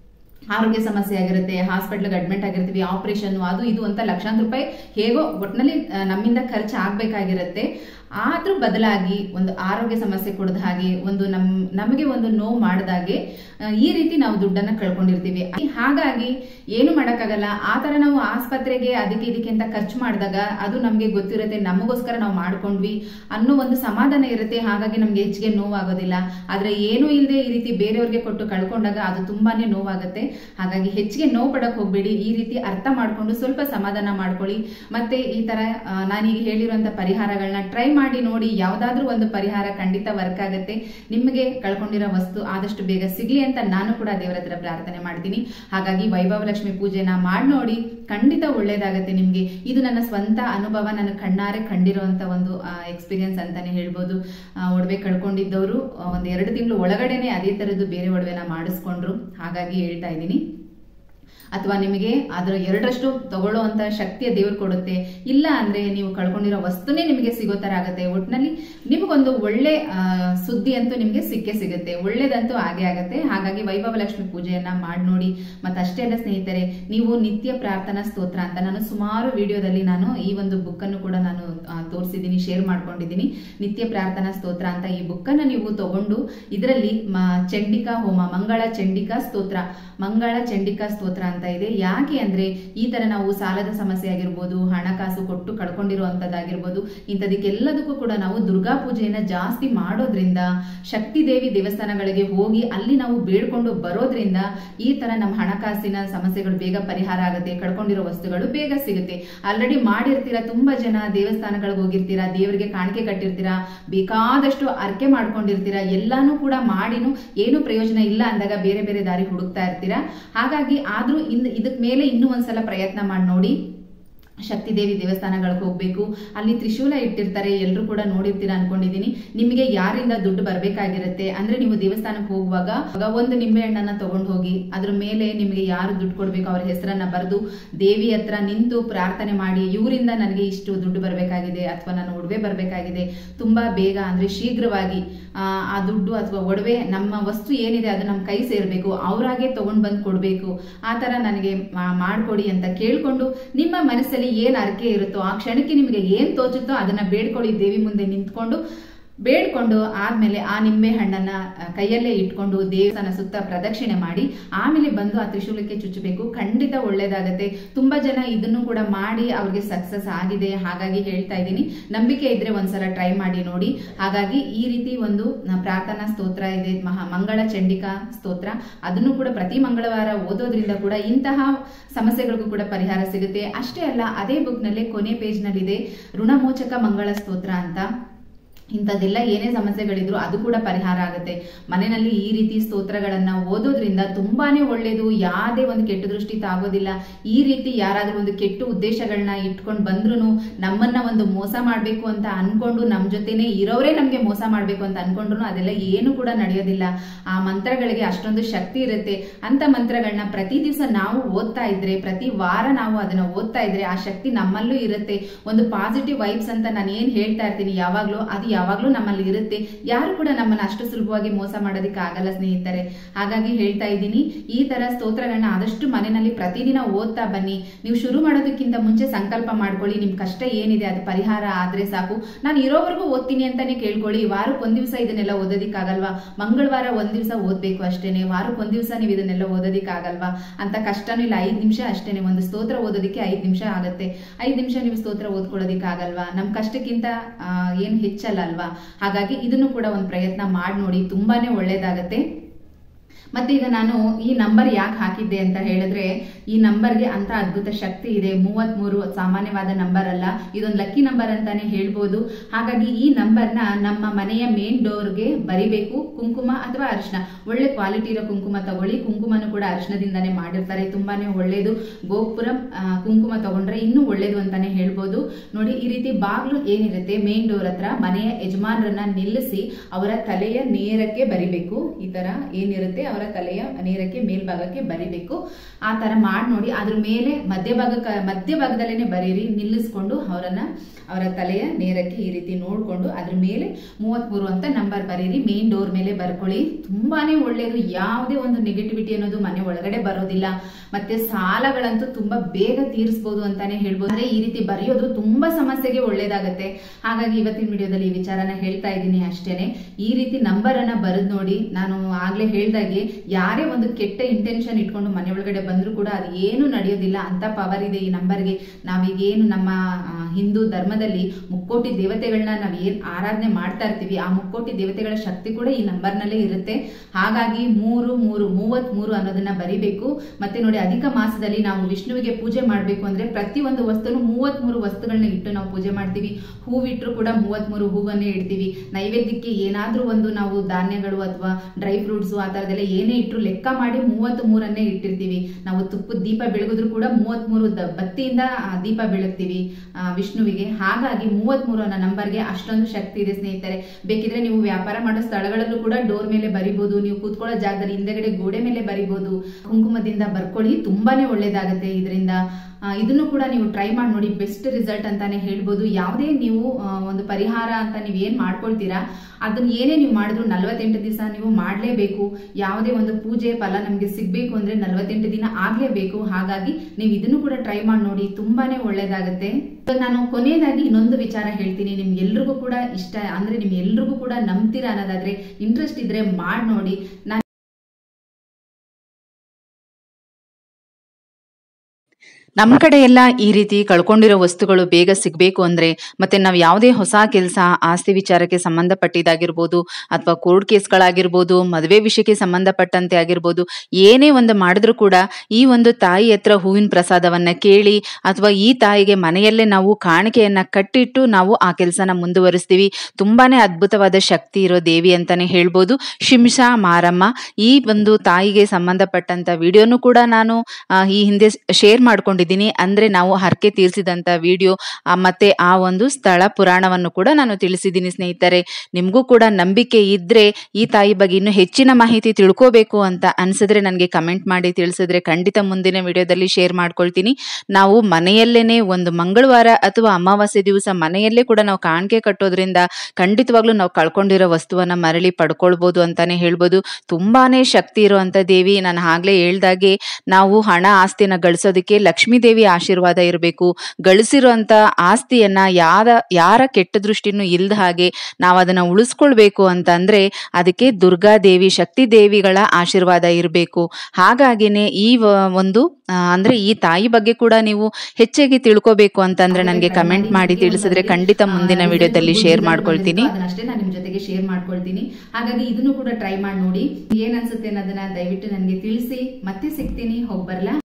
ಆರೋಗ್ಯ ಸಮಸ್ಯೆ ಆಗಿರುತ್ತೆ ಹಾಸ್ಪಿಟ್ಲ್ಗೆ ಅಡ್ಮಿಟ್ ಆಗಿರ್ತೀವಿ ಆಪರೇಷನ್ ಅದು ಇದು ಅಂತ ಲಕ್ಷಾಂತರ ರೂಪಾಯಿ ಹೇಗೋ ಒಟ್ಟಿನಲ್ಲಿ ಆ, ನಮ್ಮಿಂದ ಖರ್ಚು ಆಗ್ಬೇಕಾಗಿರುತ್ತೆ ಆದ್ರೂ ಬದಲಾಗಿ ಒಂದು ಆರೋಗ್ಯ ಸಮಸ್ಯೆ ಕೊಡದ ಹಾಗೆ ಒಂದು ನಮ್ ನಮಗೆ ಒಂದು ನೋವು ಮಾಡ್ದಾಗೆ ಆ, ಈ ರೀತಿ ನಾವು ದುಡ್ಡನ್ನ ಕಳ್ಕೊಂಡಿರ್ತೀವಿ ಹಾಗಾಗಿ ಏನು ಮಾಡಕ್ಕಾಗಲ್ಲ ಆ ತರ ನಾವು ಆಸ್ಪತ್ರೆಗೆ ಅದಕ್ಕೆ ಇದಕ್ಕೆ ಅಂತ ಖರ್ಚು ಮಾಡಿದಾಗ ಅದು ನಮ್ಗೆ ಗೊತ್ತಿರುತ್ತೆ ನಮಗೋಸ್ಕರ ನಾವು ಮಾಡ್ಕೊಂಡ್ವಿ ಅನ್ನೋ ಒಂದು ಸಮಾಧಾನ ಇರುತ್ತೆ ಹಾಗಾಗಿ ನಮ್ಗೆ ಹೆಚ್ಚಿಗೆ ನೋವಾಗೋದಿಲ್ಲ ಆದ್ರೆ ಏನೂ ಇಲ್ಲದೆ ಈ ರೀತಿ ಬೇರೆಯವ್ರಿಗೆ ಕೊಟ್ಟು ಕಳ್ಕೊಂಡಾಗ ಅದು ತುಂಬಾನೇ ನೋವಾಗುತ್ತೆ ಹಾಗಾಗಿ ಹೆಚ್ಚಿಗೆ ನೋವು ಪಡಕ್ ಹೋಗ್ಬೇಡಿ ಈ ರೀತಿ ಅರ್ಥ ಮಾಡ್ಕೊಂಡು ಸ್ವಲ್ಪ ಸಮಾಧಾನ ಮಾಡ್ಕೊಳ್ಳಿ ಮತ್ತೆ ಈ ತರ ಆ, ನಾನೀಗ ಹೇಳಿರುವಂತ ಪರಿಹಾರಗಳನ್ನ ಟ್ರೈ ಮಾಡಿ ನೋಡಿ ಯಾವ್ದಾದ್ರೂ ಒಂದು ಪರಿಹಾರ ಖಂಡಿತ ವರ್ಕ್ ಆಗುತ್ತೆ ನಿಮಗೆ ಕಳ್ಕೊಂಡಿರೋ ವಸ್ತು ಆದಷ್ಟು ಬೇಗ ಸಿಗ್ಲಿ ಅಂತ ನಾನು ಕೂಡ ದೇವರ ಹತ್ರ ಪ್ರಾರ್ಥನೆ ಮಾಡ್ತೀನಿ ಹಾಗಾಗಿ ವೈಭವ ಲಕ್ಷ್ಮಿ ಪೂಜೆನ ಮಾಡಿ ನೋಡಿ ಖಂಡಿತ ಒಳ್ಳೇದಾಗತ್ತೆ ನಿಮ್ಗೆ ಇದು ನನ್ನ ಸ್ವಂತ ಅನುಭವ ನಾನು ಕಣ್ಣಾರೆ ಕಂಡಿರುವಂತ ಒಂದು ಎಕ್ಸ್ಪೀರಿಯನ್ಸ್ ಅಂತಾನೆ ಹೇಳ್ಬೋದು ಆ, ಒಡವೆ ಕಳ್ಕೊಂಡಿದ್ದವರು ಆ, ಒಂದ್ ಎರಡು ತಿಂಗಳು ಒಳಗಡೆನೆ ಅದೇ ತರದ್ದು ಬೇರೆ ಒಡವೆನ ಮಾಡಿಸ್ಕೊಂಡ್ರು ಹಾಗಾಗಿ ಹೇಳ್ತಾ ಇದ್ದೀನಿ ಅಥವಾ ನಿಮಗೆ ಅದರ ಎರಡರಷ್ಟು ತಗೊಳ್ಳೋ ಅಂತ ಶಕ್ತಿಯ ದೇವ್ರು ಕೊಡುತ್ತೆ ಇಲ್ಲ ಅಂದ್ರೆ ನೀವು ಕಳ್ಕೊಂಡಿರೋ ವಸ್ತುನೇ ನಿಮಗೆ ಸಿಗೋ ತರ ಆಗುತ್ತೆ ಒಟ್ಟಿನಲ್ಲಿ ನಿಮಗೊಂದು ಒಳ್ಳೆ ಆ, ಸುದ್ದಿ ಅಂತೂ ನಿಮಗೆ ಸಿಕ್ಕೇ ಸಿಗುತ್ತೆ ಒಳ್ಳೇದಂತೂ ಆಗೇ ಆಗತ್ತೆ ಹಾಗಾಗಿ ವೈಭವ ಲಕ್ಷ್ಮಿ ಪೂಜೆಯನ್ನ ಮಾಡಿ ನೋಡಿ ಮತ್ತೆ ಅಷ್ಟೇ ಅಲ್ಲ ಸ್ನೇಹಿತರೆ ನೀವು ನಿತ್ಯ ಪ್ರಾರ್ಥನಾ ಸ್ತೋತ್ರ ಅಂತ ನಾನು ಸುಮಾರು ವಿಡಿಯೋದಲ್ಲಿ ನಾನು ಈ ಒಂದು ಬುಕ್ ಅನ್ನು ಕೂಡ ನಾನು ತೋರಿಸಿದ್ದೀನಿ ಶೇರ್ ಮಾಡ್ಕೊಂಡಿದ್ದೀನಿ ನಿತ್ಯ ಪ್ರಾರ್ಥನಾ ಸ್ತೋತ್ರ ಅಂತ ಈ ಬುಕ್ ಅನ್ನ ನೀವು ತಗೊಂಡು ಇದರಲ್ಲಿ ಚಂಡಿಕಾ ಹೋಮ ಮಂಗಳ ಚಂಡಿಕಾ ಸ್ತೋತ್ರ ಮಂಗಳ ಚಂಡಿಕಾ ಸ್ತೋತ್ರ ಅಂತ ಇದೆ ಯಾಕೆ ಅಂದ್ರೆ ಈ ತರ ನಾವು ಸಾಲದ ಸಮಸ್ಯೆ ಆಗಿರ್ಬೋದು ಹಣಕಾಸು ಕೊಟ್ಟು ಕಳ್ಕೊಂಡಿರುವಂತದ್ದಾಗಿರ್ಬೋದು ಇಂಥದಕ್ಕೆಲ್ಲದಕ್ಕೂ ಕೂಡ ನಾವು ದುರ್ಗಾ ಪೂಜೆಯನ್ನ ಜಾಸ್ತಿ ಮಾಡೋದ್ರಿಂದ ಶಕ್ತಿ ದೇವಿ ದೇವಸ್ಥಾನಗಳಿಗೆ ಹೋಗಿ ಅಲ್ಲಿ ನಾವು ಬೇಡ್ಕೊಂಡು ಬರೋದ್ರಿಂದ ಈ ತರ ನಮ್ಮ ಹಣಕಾಸಿನ ಸಮಸ್ಯೆಗಳು ಬೇಗ ಪರಿಹಾರ ಆಗುತ್ತೆ ಕಳ್ಕೊಂಡಿರೋ ವಸ್ತುಗಳು ಬೇಗ ಸಿಗುತ್ತೆ ಆಲ್ರೆಡಿ ಮಾಡಿರ್ತೀರಾ ತುಂಬಾ ಜನ ದೇವಸ್ಥಾನಗಳಿಗೆ ಹೋಗಿರ್ತೀರಾ ದೇವರಿಗೆ ಕಾಣಿಕೆ ಕಟ್ಟಿರ್ತೀರಾ ಬೇಕಾದಷ್ಟು ಅರ್ಕೆ ಮಾಡ್ಕೊಂಡಿರ್ತೀರಾ ಎಲ್ಲಾನು ಕೂಡ ಮಾಡಿನೂ ಏನು ಪ್ರಯೋಜನ ಇಲ್ಲ ಅಂದಾಗ ಬೇರೆ ಬೇರೆ ದಾರಿ ಹುಡುಕ್ತಾ ಇರ್ತೀರಾ ಹಾಗಾಗಿ ಆದ್ರೂ ಇನ್ ಇದಕ್ ಮೇಲೆ ಇನ್ನೂ ಒಂದ್ಸಲ ಪ್ರಯತ್ನ ಮಾಡಿ ನೋಡಿ ಶಕ್ತಿ ದೇವಿ ದೇವಸ್ಥಾನಗಳಿಗೆ ಹೋಗ್ಬೇಕು ಅಲ್ಲಿ ತ್ರಿಶೂಲ ಇಟ್ಟಿರ್ತಾರೆ ಎಲ್ಲರೂ ಕೂಡ ನೋಡಿರ್ತೀರಾ ಅನ್ಕೊಂಡಿದೀನಿ ನಿಮಗೆ ಯಾರಿಂದ ದುಡ್ಡು ಬರ್ಬೇಕಾಗಿರುತ್ತೆ ಅಂದ್ರೆ ನೀವು ದೇವಸ್ಥಾನಕ್ಕೆ ಹೋಗುವಾಗ ಆಗ ಒಂದು ನಿಂಬೆ ಹಣ್ಣನ್ನ ತಗೊಂಡು ಹೋಗಿ ಅದ್ರ ಮೇಲೆ ನಿಮಗೆ ಯಾರು ದುಡ್ಡು ಕೊಡ್ಬೇಕು ಅವ್ರ ಹೆಸರನ್ನ ಬರೆದು ದೇವಿ ಹತ್ರ ನಿಂತು ಪ್ರಾರ್ಥನೆ ಮಾಡಿ ಇವರಿಂದ ನನಗೆ ಇಷ್ಟು ದುಡ್ಡು ಬರಬೇಕಾಗಿದೆ ಅಥವಾ ನಾನು ಒಡವೆ ಬರಬೇಕಾಗಿದೆ ತುಂಬಾ ಬೇಗ ಅಂದ್ರೆ ಶೀಘ್ರವಾಗಿ ಆ, ಆ ದುಡ್ಡು ಅಥವಾ ಒಡವೆ ನಮ್ಮ ವಸ್ತು ಏನಿದೆ ಅದು ನಮ್ಮ ಕೈ ಸೇರ್ಬೇಕು ಅವರಾಗೆ ತಗೊಂಡ್ ಬಂದು ಕೊಡ್ಬೇಕು ಆ ತರ ನನಗೆ ಮಾ- ಮಾಡ್ಕೊಡಿ ಅಂತ ಕೇಳ್ಕೊಂಡು ನಿಮ್ಮ ಮನಸ್ಸಲ್ಲಿ ಏನ್ ಅರ್ಕೆ ಇರುತ್ತೋ ಆ ಕ್ಷಣಕ್ಕೆ ನಿಮಗೆ ಏನ್ ತೋಚುತ್ತೋ ಅದನ್ನ ಬೇಡ್ಕೊಳ್ಳಿ ದೇವಿ ಮುಂದೆ ನಿಂತ್ಕೊಂಡು ಬೇಡ್ಕೊಂಡು ಆದ್ಮೇಲೆ ಆ ನಿಂಬೆ ಹಣ್ಣನ್ನ ಆ, ಕೈಯಲ್ಲೇ ಇಟ್ಕೊಂಡು ದೇವಸ್ಥಾನ ಸುತ್ತ ಪ್ರದಕ್ಷಿಣೆ ಮಾಡಿ ಆಮೇಲೆ ಬಂದು ಆ ತ್ರಿಶೂಲಕ್ಕೆ ಚುಚ್ಚಬೇಕು ಖಂಡಿತ ಒಳ್ಳೇದಾಗತ್ತೆ ತುಂಬಾ ಜನ ಇದನ್ನು ಕೂಡ ಮಾಡಿ ಅವ್ರಿಗೆ ಸಕ್ಸಸ್ ಆಗಿದೆ ಹಾಗಾಗಿ ಹೇಳ್ತಾ ಇದ್ದೀನಿ ನಂಬಿಕೆ ಇದ್ರೆ ಒಂದ್ಸಲ ಟ್ರೈ ಮಾಡಿ ನೋಡಿ ಹಾಗಾಗಿ ಈ ರೀತಿ ಒಂದು ನ- ಪ್ರಾರ್ಥನಾ ಸ್ತೋತ್ರ ಇದೆ ಮಹಾ ಮಂಗಳ ಚಂಡಿಕಾ ಸ್ತೋತ್ರ ಅದನ್ನು ಕೂಡ ಪ್ರತಿ ಮಂಗಳವಾರ ಓದೋದ್ರಿಂದ ಕೂಡ ಇಂತಹ ಸಮಸ್ಯೆಗಳಿಗೂ ಕೂಡ ಪರಿಹಾರ ಸಿಗುತ್ತೆ ಅಷ್ಟೇ ಅಲ್ಲ ಅದೇ ಬುಕ್ನಲ್ಲೇ ಕೊನೆ ಪೇಜ್ನಲ್ಲಿದೆ ಋಣಮೋಚಕ ಮಂಗಳ ಸ್ತೋತ್ರ ಅಂತ ಇಂಥದ್ದೆಲ್ಲ ಏನೇ ಸಮಸ್ಯೆಗಳಿದ್ರು ಅದು ಕೂಡ ಪರಿಹಾರ ಆಗುತ್ತೆ ಮನೆಯಲ್ಲಿ ಈ ರೀತಿ ಸ್ತೋತ್ರಗಳನ್ನ ಓದೋದ್ರಿಂದ ತುಂಬಾನೇ ಒಳ್ಳೇದು ಯಾವುದೇ ಒಂದು ಕೆಟ್ಟ ದೃಷ್ಟಿ ತಾಗೋದಿಲ್ಲ ಈ ರೀತಿ ಯಾರಾದ್ರೂ ಒಂದು ಕೆಟ್ಟ ಉದ್ದೇಶಗಳನ್ನ ಇಟ್ಕೊಂಡು ಬಂದ್ರು ನಮ್ಮನ್ನ ಒಂದು ಮೋಸ ಮಾಡ್ಬೇಕು ಅಂತ ಅನ್ಕೊಂಡು ನಮ್ ಜೊತೆನೆ ಇರೋರೇ ನಮ್ಗೆ ಮೋಸ ಮಾಡ್ಬೇಕು ಅಂತ ಅನ್ಕೊಂಡ್ರು ಅದೆಲ್ಲ ಏನು ಕೂಡ ನಡೆಯೋದಿಲ್ಲ ಆ ಮಂತ್ರಗಳಿಗೆ ಅಷ್ಟೊಂದು ಶಕ್ತಿ ಇರುತ್ತೆ ಅಂತ ಮಂತ್ರಗಳನ್ನ ಪ್ರತಿ ದಿವಸ ನಾವು ಓದ್ತಾ ಇದ್ರೆ ಪ್ರತಿ ವಾರ ನಾವು ಅದನ್ನ ಓದ್ತಾ ಇದ್ರೆ ಆ ಶಕ್ತಿ ನಮ್ಮಲ್ಲೂ ಇರುತ್ತೆ ಒಂದು ಪಾಸಿಟಿವ್ ವೈಬ್ಸ್ ಅಂತ ನಾನು ಏನ್ ಹೇಳ್ತಾ ಇರ್ತೀನಿ ಯಾವಾಗ್ಲೂ ಅದು ಯಾವಾಗ್ಲೂ ನಮ್ಮಲ್ಲಿ ಇರುತ್ತೆ ಯಾರು ಕೂಡ ನಮ್ಮನ್ನ ಅಷ್ಟು ಸುಲಭವಾಗಿ ಮೋಸ ಮಾಡೋದಕ್ಕೆ ಆಗಲ್ಲ ಸ್ನೇಹಿತರೆ ಹಾಗಾಗಿ ಹೇಳ್ತಾ ಇದ್ದೀನಿ ಈ ತರ ಸ್ತೋತ್ರಗಳನ್ನ ಆದಷ್ಟು ಮನೆಯಲ್ಲಿ ಪ್ರತಿದಿನ ಓದ್ತಾ ಬನ್ನಿ ನೀವು ಶುರು ಮಾಡೋದಕ್ಕಿಂತ ಮುಂಚೆ ಸಂಕಲ್ಪ ಮಾಡ್ಕೊಳ್ಳಿ ನಿಮ್ ಕಷ್ಟ ಏನಿದೆ ಅದು ಪರಿಹಾರ ಆದ್ರೆ ಸಾಕು ನಾನು ಇರೋವರೆಗೂ ಓದ್ತೀನಿ ಅಂತಾನೆ ಕೇಳ್ಕೊಳ್ಳಿ ವಾರಕ್ಕೆ ಒಂದ್ ದಿವಸ ಇದನ್ನೆಲ್ಲ ಓದೋದಿಕ್ಕಾಗಲ್ವಾ ಮಂಗಳವಾರ ಒಂದ್ ದಿವಸ ಓದ್ಬೇಕು ಅಷ್ಟೇನೆ ವಾರಕ್ಕೆ ಒಂದ್ ದಿವಸ ನೀವು ಇದನ್ನೆಲ್ಲ ಓದೋದಿಕ್ಕಾಗಲ್ವಾ ಅಂತ ಕಷ್ಟನೂ ಇಲ್ಲ ಐದ್ ನಿಮಿಷ ಅಷ್ಟೇನೆ ಒಂದು ಸ್ತೋತ್ರ ಓದೋದಕ್ಕೆ ಐದ್ ನಿಮಿಷ ಆಗುತ್ತೆ ಐದ್ ನಿಮಿಷ ನೀವು ಸ್ತೋತ್ರ ಓದ್ಕೊಳ್ಳೋದಿಕ್ಕಾಗಲ್ವಾ ನಮ್ ಕಷ್ಟಕ್ಕಿಂತ ಆ, ಏನ್ ಹೆಚ್ಚಲ್ಲ ಅಲ್ವಾ ಹಾಗಾಗಿ ಇದನ್ನು ಕೂಡ ಒಂದು ಪ್ರಯತ್ನ ಮಾಡಿ ನೋಡಿ ತುಂಬಾನೇ ಒಳ್ಳೇದಾಗತ್ತೆ ಮತ್ತೆ ಈಗ ನಾನು ಈ ನಂಬರ್ ಯಾಕೆ ಹಾಕಿದ್ದೆ ಅಂತ ಹೇಳಿದ್ರೆ ಈ ನಂಬರ್ಗೆ ಅಂತ ಅದ್ಭುತ ಶಕ್ತಿ ಇದೆ ಮೂವತ್ಮೂರು ಸಾಮಾನ್ಯವಾದ ನಂಬರ್ ಅಲ್ಲ ಇದೊಂದು ಲಕ್ಕಿ ನಂಬರ್ ಅಂತಾನೆ ಹೇಳ್ಬೋದು ಹಾಗಾಗಿ ಈ ನಂಬರ್ನ ನಮ್ಮ ಮನೆಯ ಮೇನ್ ಡೋರ್ಗೆ ಬರಿಬೇಕು ಕುಂಕುಮ ಅಥವಾ ಅರಿಶಿನ ಒಳ್ಳೆ ಕ್ವಾಲಿಟಿ ಇರೋ ಕುಂಕುಮ ತಗೊಳ್ಳಿ ಕುಂಕುಮನು ಕೂಡ ಅರಿಶಿನದಿಂದಾನೇ ಮಾಡಿರ್ತಾರೆ ತುಂಬಾನೇ ಒಳ್ಳೇದು ಗೋಪುರಂ ಆ, ಕುಂಕುಮ ತಗೊಂಡ್ರೆ ಇನ್ನೂ ಒಳ್ಳೇದು ಅಂತಾನೆ ಹೇಳ್ಬೋದು ನೋಡಿ ಈ ರೀತಿ ಬಾಗ್ಲು ಏನಿರುತ್ತೆ ಮೇನ್ ಡೋರ್ ಹತ್ರ ಮನೆಯ ಯಜಮಾನರನ್ನ ನಿಲ್ಲಿಸಿ ಅವರ ತಲೆಯ ನೇರಕ್ಕೆ ಬರಿಬೇಕು ಈ ತರ ಏನಿರುತ್ತೆ ಅವರ ತಲೆಯ ನೇರಕ್ಕೆ ಮೇಲ್ಭಾಗಕ್ಕೆ ಬರಿಬೇಕು ಆ ತರ ಮಾಡಿ ನೋಡಿ ಅದ್ರ ಮೇಲೆ ಮಧ್ಯಭಾಗಕ್ಕೆ ಮಧ್ಯಭಾಗದಲ್ಲೇನೆ ಬರೀರಿ ನಿಲ್ಲಿಸ್ಕೊಂಡು ಅವರನ್ನ ಅವರ ತಲೆಯ ನೇರಕ್ಕೆ ಈ ರೀತಿ ನೋಡ್ಕೊಂಡು ಅದ್ರ ಮೇಲೆ ಮೂವತ್ಮೂರು ಅಂತ ನಂಬರ್ ಬರೀರಿ ಮೇನ್ ಡೋರ್ ಮೇಲೆ ಬರ್ಕೊಳ್ಳಿ ತುಂಬಾನೇ ಒಳ್ಳೇದು ಯಾವುದೇ ಒಂದು ನೆಗೆಟಿವಿಟಿ ಅನ್ನೋದು ಮನೆ ಒಳಗಡೆ ಬರೋದಿಲ್ಲ ಮತ್ತೆ ಸಾಲಗಳಂತೂ ತುಂಬಾ ಬೇಗ ತೀರಿಸಬಹುದು ಅಂತಾನೆ ಹೇಳ್ಬೋದು ಅಂದ್ರೆ ಈ ರೀತಿ ಬರೆಯೋದು ತುಂಬಾ ಸಮಸ್ಯೆಗೆ ಒಳ್ಳೇದಾಗತ್ತೆ ಹಾಗಾಗಿ ಇವತ್ತಿನ ವಿಡಿಯೋದಲ್ಲಿ ಈ ವಿಚಾರನ ಹೇಳ್ತಾ ಇದ್ದೀನಿ ಅಷ್ಟೇನೆ ಈ ರೀತಿ ನಂಬರ್ ಅನ್ನ ಬರೆದ್ ನೋಡಿ ನಾನು ಆಗ್ಲೇ ಹೇಳ್ದಾಗೆ ಯಾರೇ ಒಂದು ಕೆಟ್ಟ ಇಂಟೆನ್ಷನ್ ಇಟ್ಕೊಂಡು ಮನೆ ಒಳಗಡೆ ಬಂದ್ರು ಕೂಡ ಅದು ಏನು ನಡೆಯೋದಿಲ್ಲ ಅಂತ ಪವರ್ ಇದೆ ಈ ನಂಬರ್ಗೆ ನಾವೀಗೇನು ನಮ್ಮ ಆ, ಹಿಂದೂ ಧರ್ಮದಲ್ಲಿ ಮುಕ್ಕೋಟಿ ದೇವತೆಗಳನ್ನ ನಾವ್ ಏನ್ ಆರಾಧನೆ ಮಾಡ್ತಾ ಇರ್ತೀವಿ ಆ ಮುಕ್ಕೋಟಿ ದೇವತೆಗಳ ಶಕ್ತಿ ಕೂಡ ಈ ನಂಬರ್ನಲ್ಲೇ ಇರುತ್ತೆ ಹಾಗಾಗಿ ಮೂರು ಮೂರು ಮೂವತ್ ಮೂರು ಅನ್ನೋದನ್ನ ಬರಿಬೇಕು ಮತ್ತೆ ನೋಡಿ ಅಧಿಕ ಮಾಸದಲ್ಲಿ ನಾವು ವಿಷ್ಣುವಿಗೆ ಪೂಜೆ ಮಾಡ್ಬೇಕು ಅಂದ್ರೆ ಪ್ರತಿ ಒಂದು ವಸ್ತುನು ಮೂವತ್ ಮೂರು ವಸ್ತುಗಳನ್ನ ಇಟ್ಟು ನಾವು ಪೂಜೆ ಮಾಡ್ತೀವಿ ಹೂವಿಟ್ರು ಕೂಡ ಮೂವತ್ ಮೂರು ಹೂವನ್ನೇ ಇಡ್ತೀವಿ ನೈವೇದ್ಯಕ್ಕೆ ಏನಾದ್ರೂ ಒಂದು ನಾವು ಧಾನ್ಯಗಳು ಅಥವಾ ಡ್ರೈ ಫ್ರೂಟ್ಸ್ ಆ ತರದೆಲ್ಲ ಏನೇ ಇಟ್ರು ಲೆಕ್ಕ ಮಾಡಿ ಮೂವತ್ತ್ ಮೂರನ್ನೇ ಇಟ್ಟಿರ್ತೀವಿ ನಾವು ತುಪ್ಪದ ದೀಪ ಬೆಳಗಿದ್ರು ಕೂಡ ಮೂವತ್ತ್ ಮೂರು ಬತ್ತಿಯಿಂದ ಆ, ದೀಪ ಬೆಳಗ್ತೀವಿ ಆ, ವಿಷ್ಣುವಿಗೆ ಹಾಗಾಗಿ ಮೂವತ್ತ್ ಮೂರು ಅನ್ನೋ ನಂಬರ್ಗೆ ಅಷ್ಟೊಂದು ಶಕ್ತಿ ಇದೆ ಸ್ನೇಹಿತರೆ ಬೇಕಿದ್ರೆ ನೀವು ವ್ಯಾಪಾರ ಮಾಡೋ ಸ್ಥಳಗಳಲ್ಲೂ ಕೂಡ ಡೋರ್ ಮೇಲೆ ಬರಿಬಹುದು ನೀವು ಕೂತ್ಕೊಳ್ಳೋ ಜಾಗದಲ್ಲಿ ಹಿಂದೆಗಡೆ ಗೋಡೆ ಮೇಲೆ ಬರಿಬಹುದು ಕುಂಕುಮದಿಂದ ಬರ್ಕೊಳ್ಳಿ ತುಂಬಾನೇ ಒಳ್ಳೇದಾಗತ್ತೆ ಇದರಿಂದ ಆ, ಇದನ್ನು ಕೂಡ ನೀವು ಟ್ರೈ ಮಾಡಿ ನೋಡಿ ಬೆಸ್ಟ್ ರಿಸಲ್ಟ್ ಅಂತಾನೆ ಹೇಳ್ಬೋದು ಯಾವುದೇ ನೀವು ಆ, ಒಂದು ಪರಿಹಾರ ಅಂತ ನೀವು ಏನ್ ಮಾಡ್ಕೊಳ್ತೀರಾ ಅದನ್ನ ಏನೇ ನೀವು ಮಾಡಿದ್ರು ನಲವತ್ತೆಂಟು ದಿವಸ ನೀವು ಮಾಡಲೇಬೇಕು ಯಾವುದೇ ಒಂದು ಪೂಜೆ ಫಲ ನಮಗೆ ಸಿಗ್ಬೇಕು ಅಂದ್ರೆ ನಲವತ್ತೆಂಟು ದಿನ ಆಗ್ಲೇಬೇಕು ಹಾಗಾಗಿ ನೀವು ಇದನ್ನು ಕೂಡ ಟ್ರೈ ಮಾಡಿ ನೋಡಿ ತುಂಬಾನೇ ಒಳ್ಳೇದಾಗತ್ತೆ ಇವಾಗ ನಾನು ಕೊನೆಯದಾಗಿ ಇನ್ನೊಂದು ವಿಚಾರ ಹೇಳ್ತೀನಿ ನಿಮ್ಗೆಲ್ರಿಗೂ ಕೂಡ ಇಷ್ಟ ಅಂದ್ರೆ ನಿಮ್ ಎಲ್ರಿಗೂ ಕೂಡ ನಂಬ್ತೀರಾ ಅನ್ನೋದಾದ್ರೆ ಇಂಟ್ರೆಸ್ಟ್ ಇದ್ರೆ ಮಾಡಿ ನೋಡಿ ನಾನು ನಮ್ಮ ಕಡೆ ಎಲ್ಲ ಈ ರೀತಿ ಕಳ್ಕೊಂಡಿರೋ ವಸ್ತುಗಳು ಬೇಗ ಸಿಗಬೇಕು ಅಂದ್ರೆ ಮತ್ತೆ ನಾವು ಯಾವುದೇ ಹೊಸ ಕೆಲಸ ಆಸ್ತಿ ವಿಚಾರಕ್ಕೆ ಸಂಬಂಧಪಟ್ಟಿದ್ದಾಗಿರ್ಬೋದು ಅಥವಾ ಕೋರ್ಟ್ ಕೇಸ್ಗಳಾಗಿರ್ಬೋದು ಮದುವೆ ವಿಷಯಕ್ಕೆ ಸಂಬಂಧಪಟ್ಟಂತೆ ಆಗಿರ್ಬೋದು ಏನೇ ಒಂದು ಮಾಡಿದ್ರೂ ಕೂಡ ಈ ಒಂದು ತಾಯಿ ಹತ್ರ ಹೂವಿನ ಪ್ರಸಾದವನ್ನ ಕೇಳಿ ಅಥವಾ ಈ ತಾಯಿಗೆ ಮನೆಯಲ್ಲೇ ನಾವು ಕಾಣಿಕೆಯನ್ನ ಕಟ್ಟಿಟ್ಟು ನಾವು ಆ ಕೆಲಸನ ಮುಂದುವರಿಸ್ತೀವಿ ತುಂಬಾನೇ ಅದ್ಭುತವಾದ ಶಕ್ತಿ ಇರೋ ದೇವಿ ಅಂತಾನೆ ಹೇಳ್ಬೋದು ಶಿಂಷಾ ಮಾರಮ್ಮ ಈ ಒಂದು ತಾಯಿಗೆ ಸಂಬಂಧಪಟ್ಟಂತ ವಿಡಿಯೋನು ಕೂಡ ನಾನು ಆ, ಈ ಹಿಂದೆ ಶೇರ್ ಮಾಡ್ಕೊಂಡಿದ್ದೀನಿ ಮಾಡ್ಕೊಂಡಿದ್ದೀನಿ ಅಂದ್ರೆ ನಾವು ಹರಕೆ ತೀರಿಸಿದಂತ ವಿಡಿಯೋ ಮತ್ತೆ ಆ ಒಂದು ಸ್ಥಳ ಪುರಾಣವನ್ನು ಕೂಡ ನಾನು ತಿಳಿಸಿದ್ದೀನಿ ಸ್ನೇಹಿತರೆ ನಿಮಗೂ ಕೂಡ ನಂಬಿಕೆ ಇದ್ರೆ ಈ ತಾಯಿ ಬಗ್ಗೆ ಇನ್ನೂ ಹೆಚ್ಚಿನ ಮಾಹಿತಿ ತಿಳ್ಕೋಬೇಕು ಅಂತ ಅನ್ಸಿದ್ರೆ ನನಗೆ ಕಮೆಂಟ್ ಮಾಡಿ ತಿಳಿಸಿದ್ರೆ ಖಂಡಿತ ಮುಂದಿನ ವಿಡಿಯೋದಲ್ಲಿ ಶೇರ್ ಮಾಡ್ಕೊಳ್ತೀನಿ ನಾವು ಮನೆಯಲ್ಲೇನೆ ಒಂದು ಮಂಗಳವಾರ ಅಥವಾ ಅಮಾವಾಸ್ಯೆ ದಿವಸ ಮನೆಯಲ್ಲೇ ಕೂಡ ನಾವು ಕಾಣಿಕೆ ಕಟ್ಟೋದ್ರಿಂದ ಖಂಡಿತವಾಗ್ಲೂ ನಾವು ಕಳ್ಕೊಂಡಿರೋ ವಸ್ತುವನ್ನ ಮರಳಿ ಪಡ್ಕೊಳ್ಬೋದು ಅಂತಾನೆ ಹೇಳ್ಬೋದು ತುಂಬಾನೇ ಶಕ್ತಿ ಇರುವಂತ ದೇವಿ ನಾನು ಆಗ್ಲೇ ಹೇಳ್ದಾಗೆ ನಾವು ಹಣ ಆಸ್ತಿನ ಗಳಿಸೋದಕ್ಕೆ ಲಕ್ಷ್ಮೀ ದೇವಿ ಆಶೀರ್ವಾದ ಇರಬೇಕು ಗಳಿಸಿರುವಂತ ಆಸ್ತಿಯನ್ನ ಯಾರ ಯಾರ ಕೆಟ್ಟ ದೃಷ್ಟಿನೂ ಇಲ್ದ ಹಾಗೆ ನಾವು ಅದನ್ನ ಉಳಿಸ್ಕೊಳ್ಬೇಕು ಅಂತಂದ್ರೆ ಅದಕ್ಕೆ ದುರ್ಗಾ ದೇವಿ ಶಕ್ತಿ ದೇವಿಗಳ ಆಶೀರ್ವಾದ ಇರಬೇಕು ಹಾಗಾಗಿನೇ ಈ ವ- ಒಂದು ಆ, ಅಂದ್ರೆ ಈ ತಾಯಿ ಬಗ್ಗೆ ಕೂಡ ನೀವು ಹೆಚ್ಚಾಗಿ ತಿಳ್ಕೋಬೇಕು ಅಂತಂದ್ರೆ ನನಗೆ ಕಮೆಂಟ್ ಮಾಡಿ ತಿಳಿಸಿದ್ರೆ ಖಂಡಿತ ಮುಂದಿನ ವಿಡಿಯೋದಲ್ಲಿ ಶೇರ್ ಮಾಡ್ಕೊಳ್ತೀನಿ ಅದನ್ನಷ್ಟೇ ನಾನು ನಿಮ್ ಜೊತೆಗೆ ಶೇರ್ ಮಾಡ್ಕೊಳ್ತೀನಿ ಹಾಗಾಗಿ ಇದನ್ನು ಕೂಡ ಟ್ರೈ ಮಾಡಿ ನೋಡಿ ಏನ್ ಅನ್ಸುತ್ತೆ ಅನ್ನೋದನ್ನ ದಯವಿಟ್ಟು ನನಗೆ ತಿಳಿಸಿ ಮತ್ತೆ ಸಿಗ್ತೀನಿ ಹೋಗ್ಬರ್ಲಾ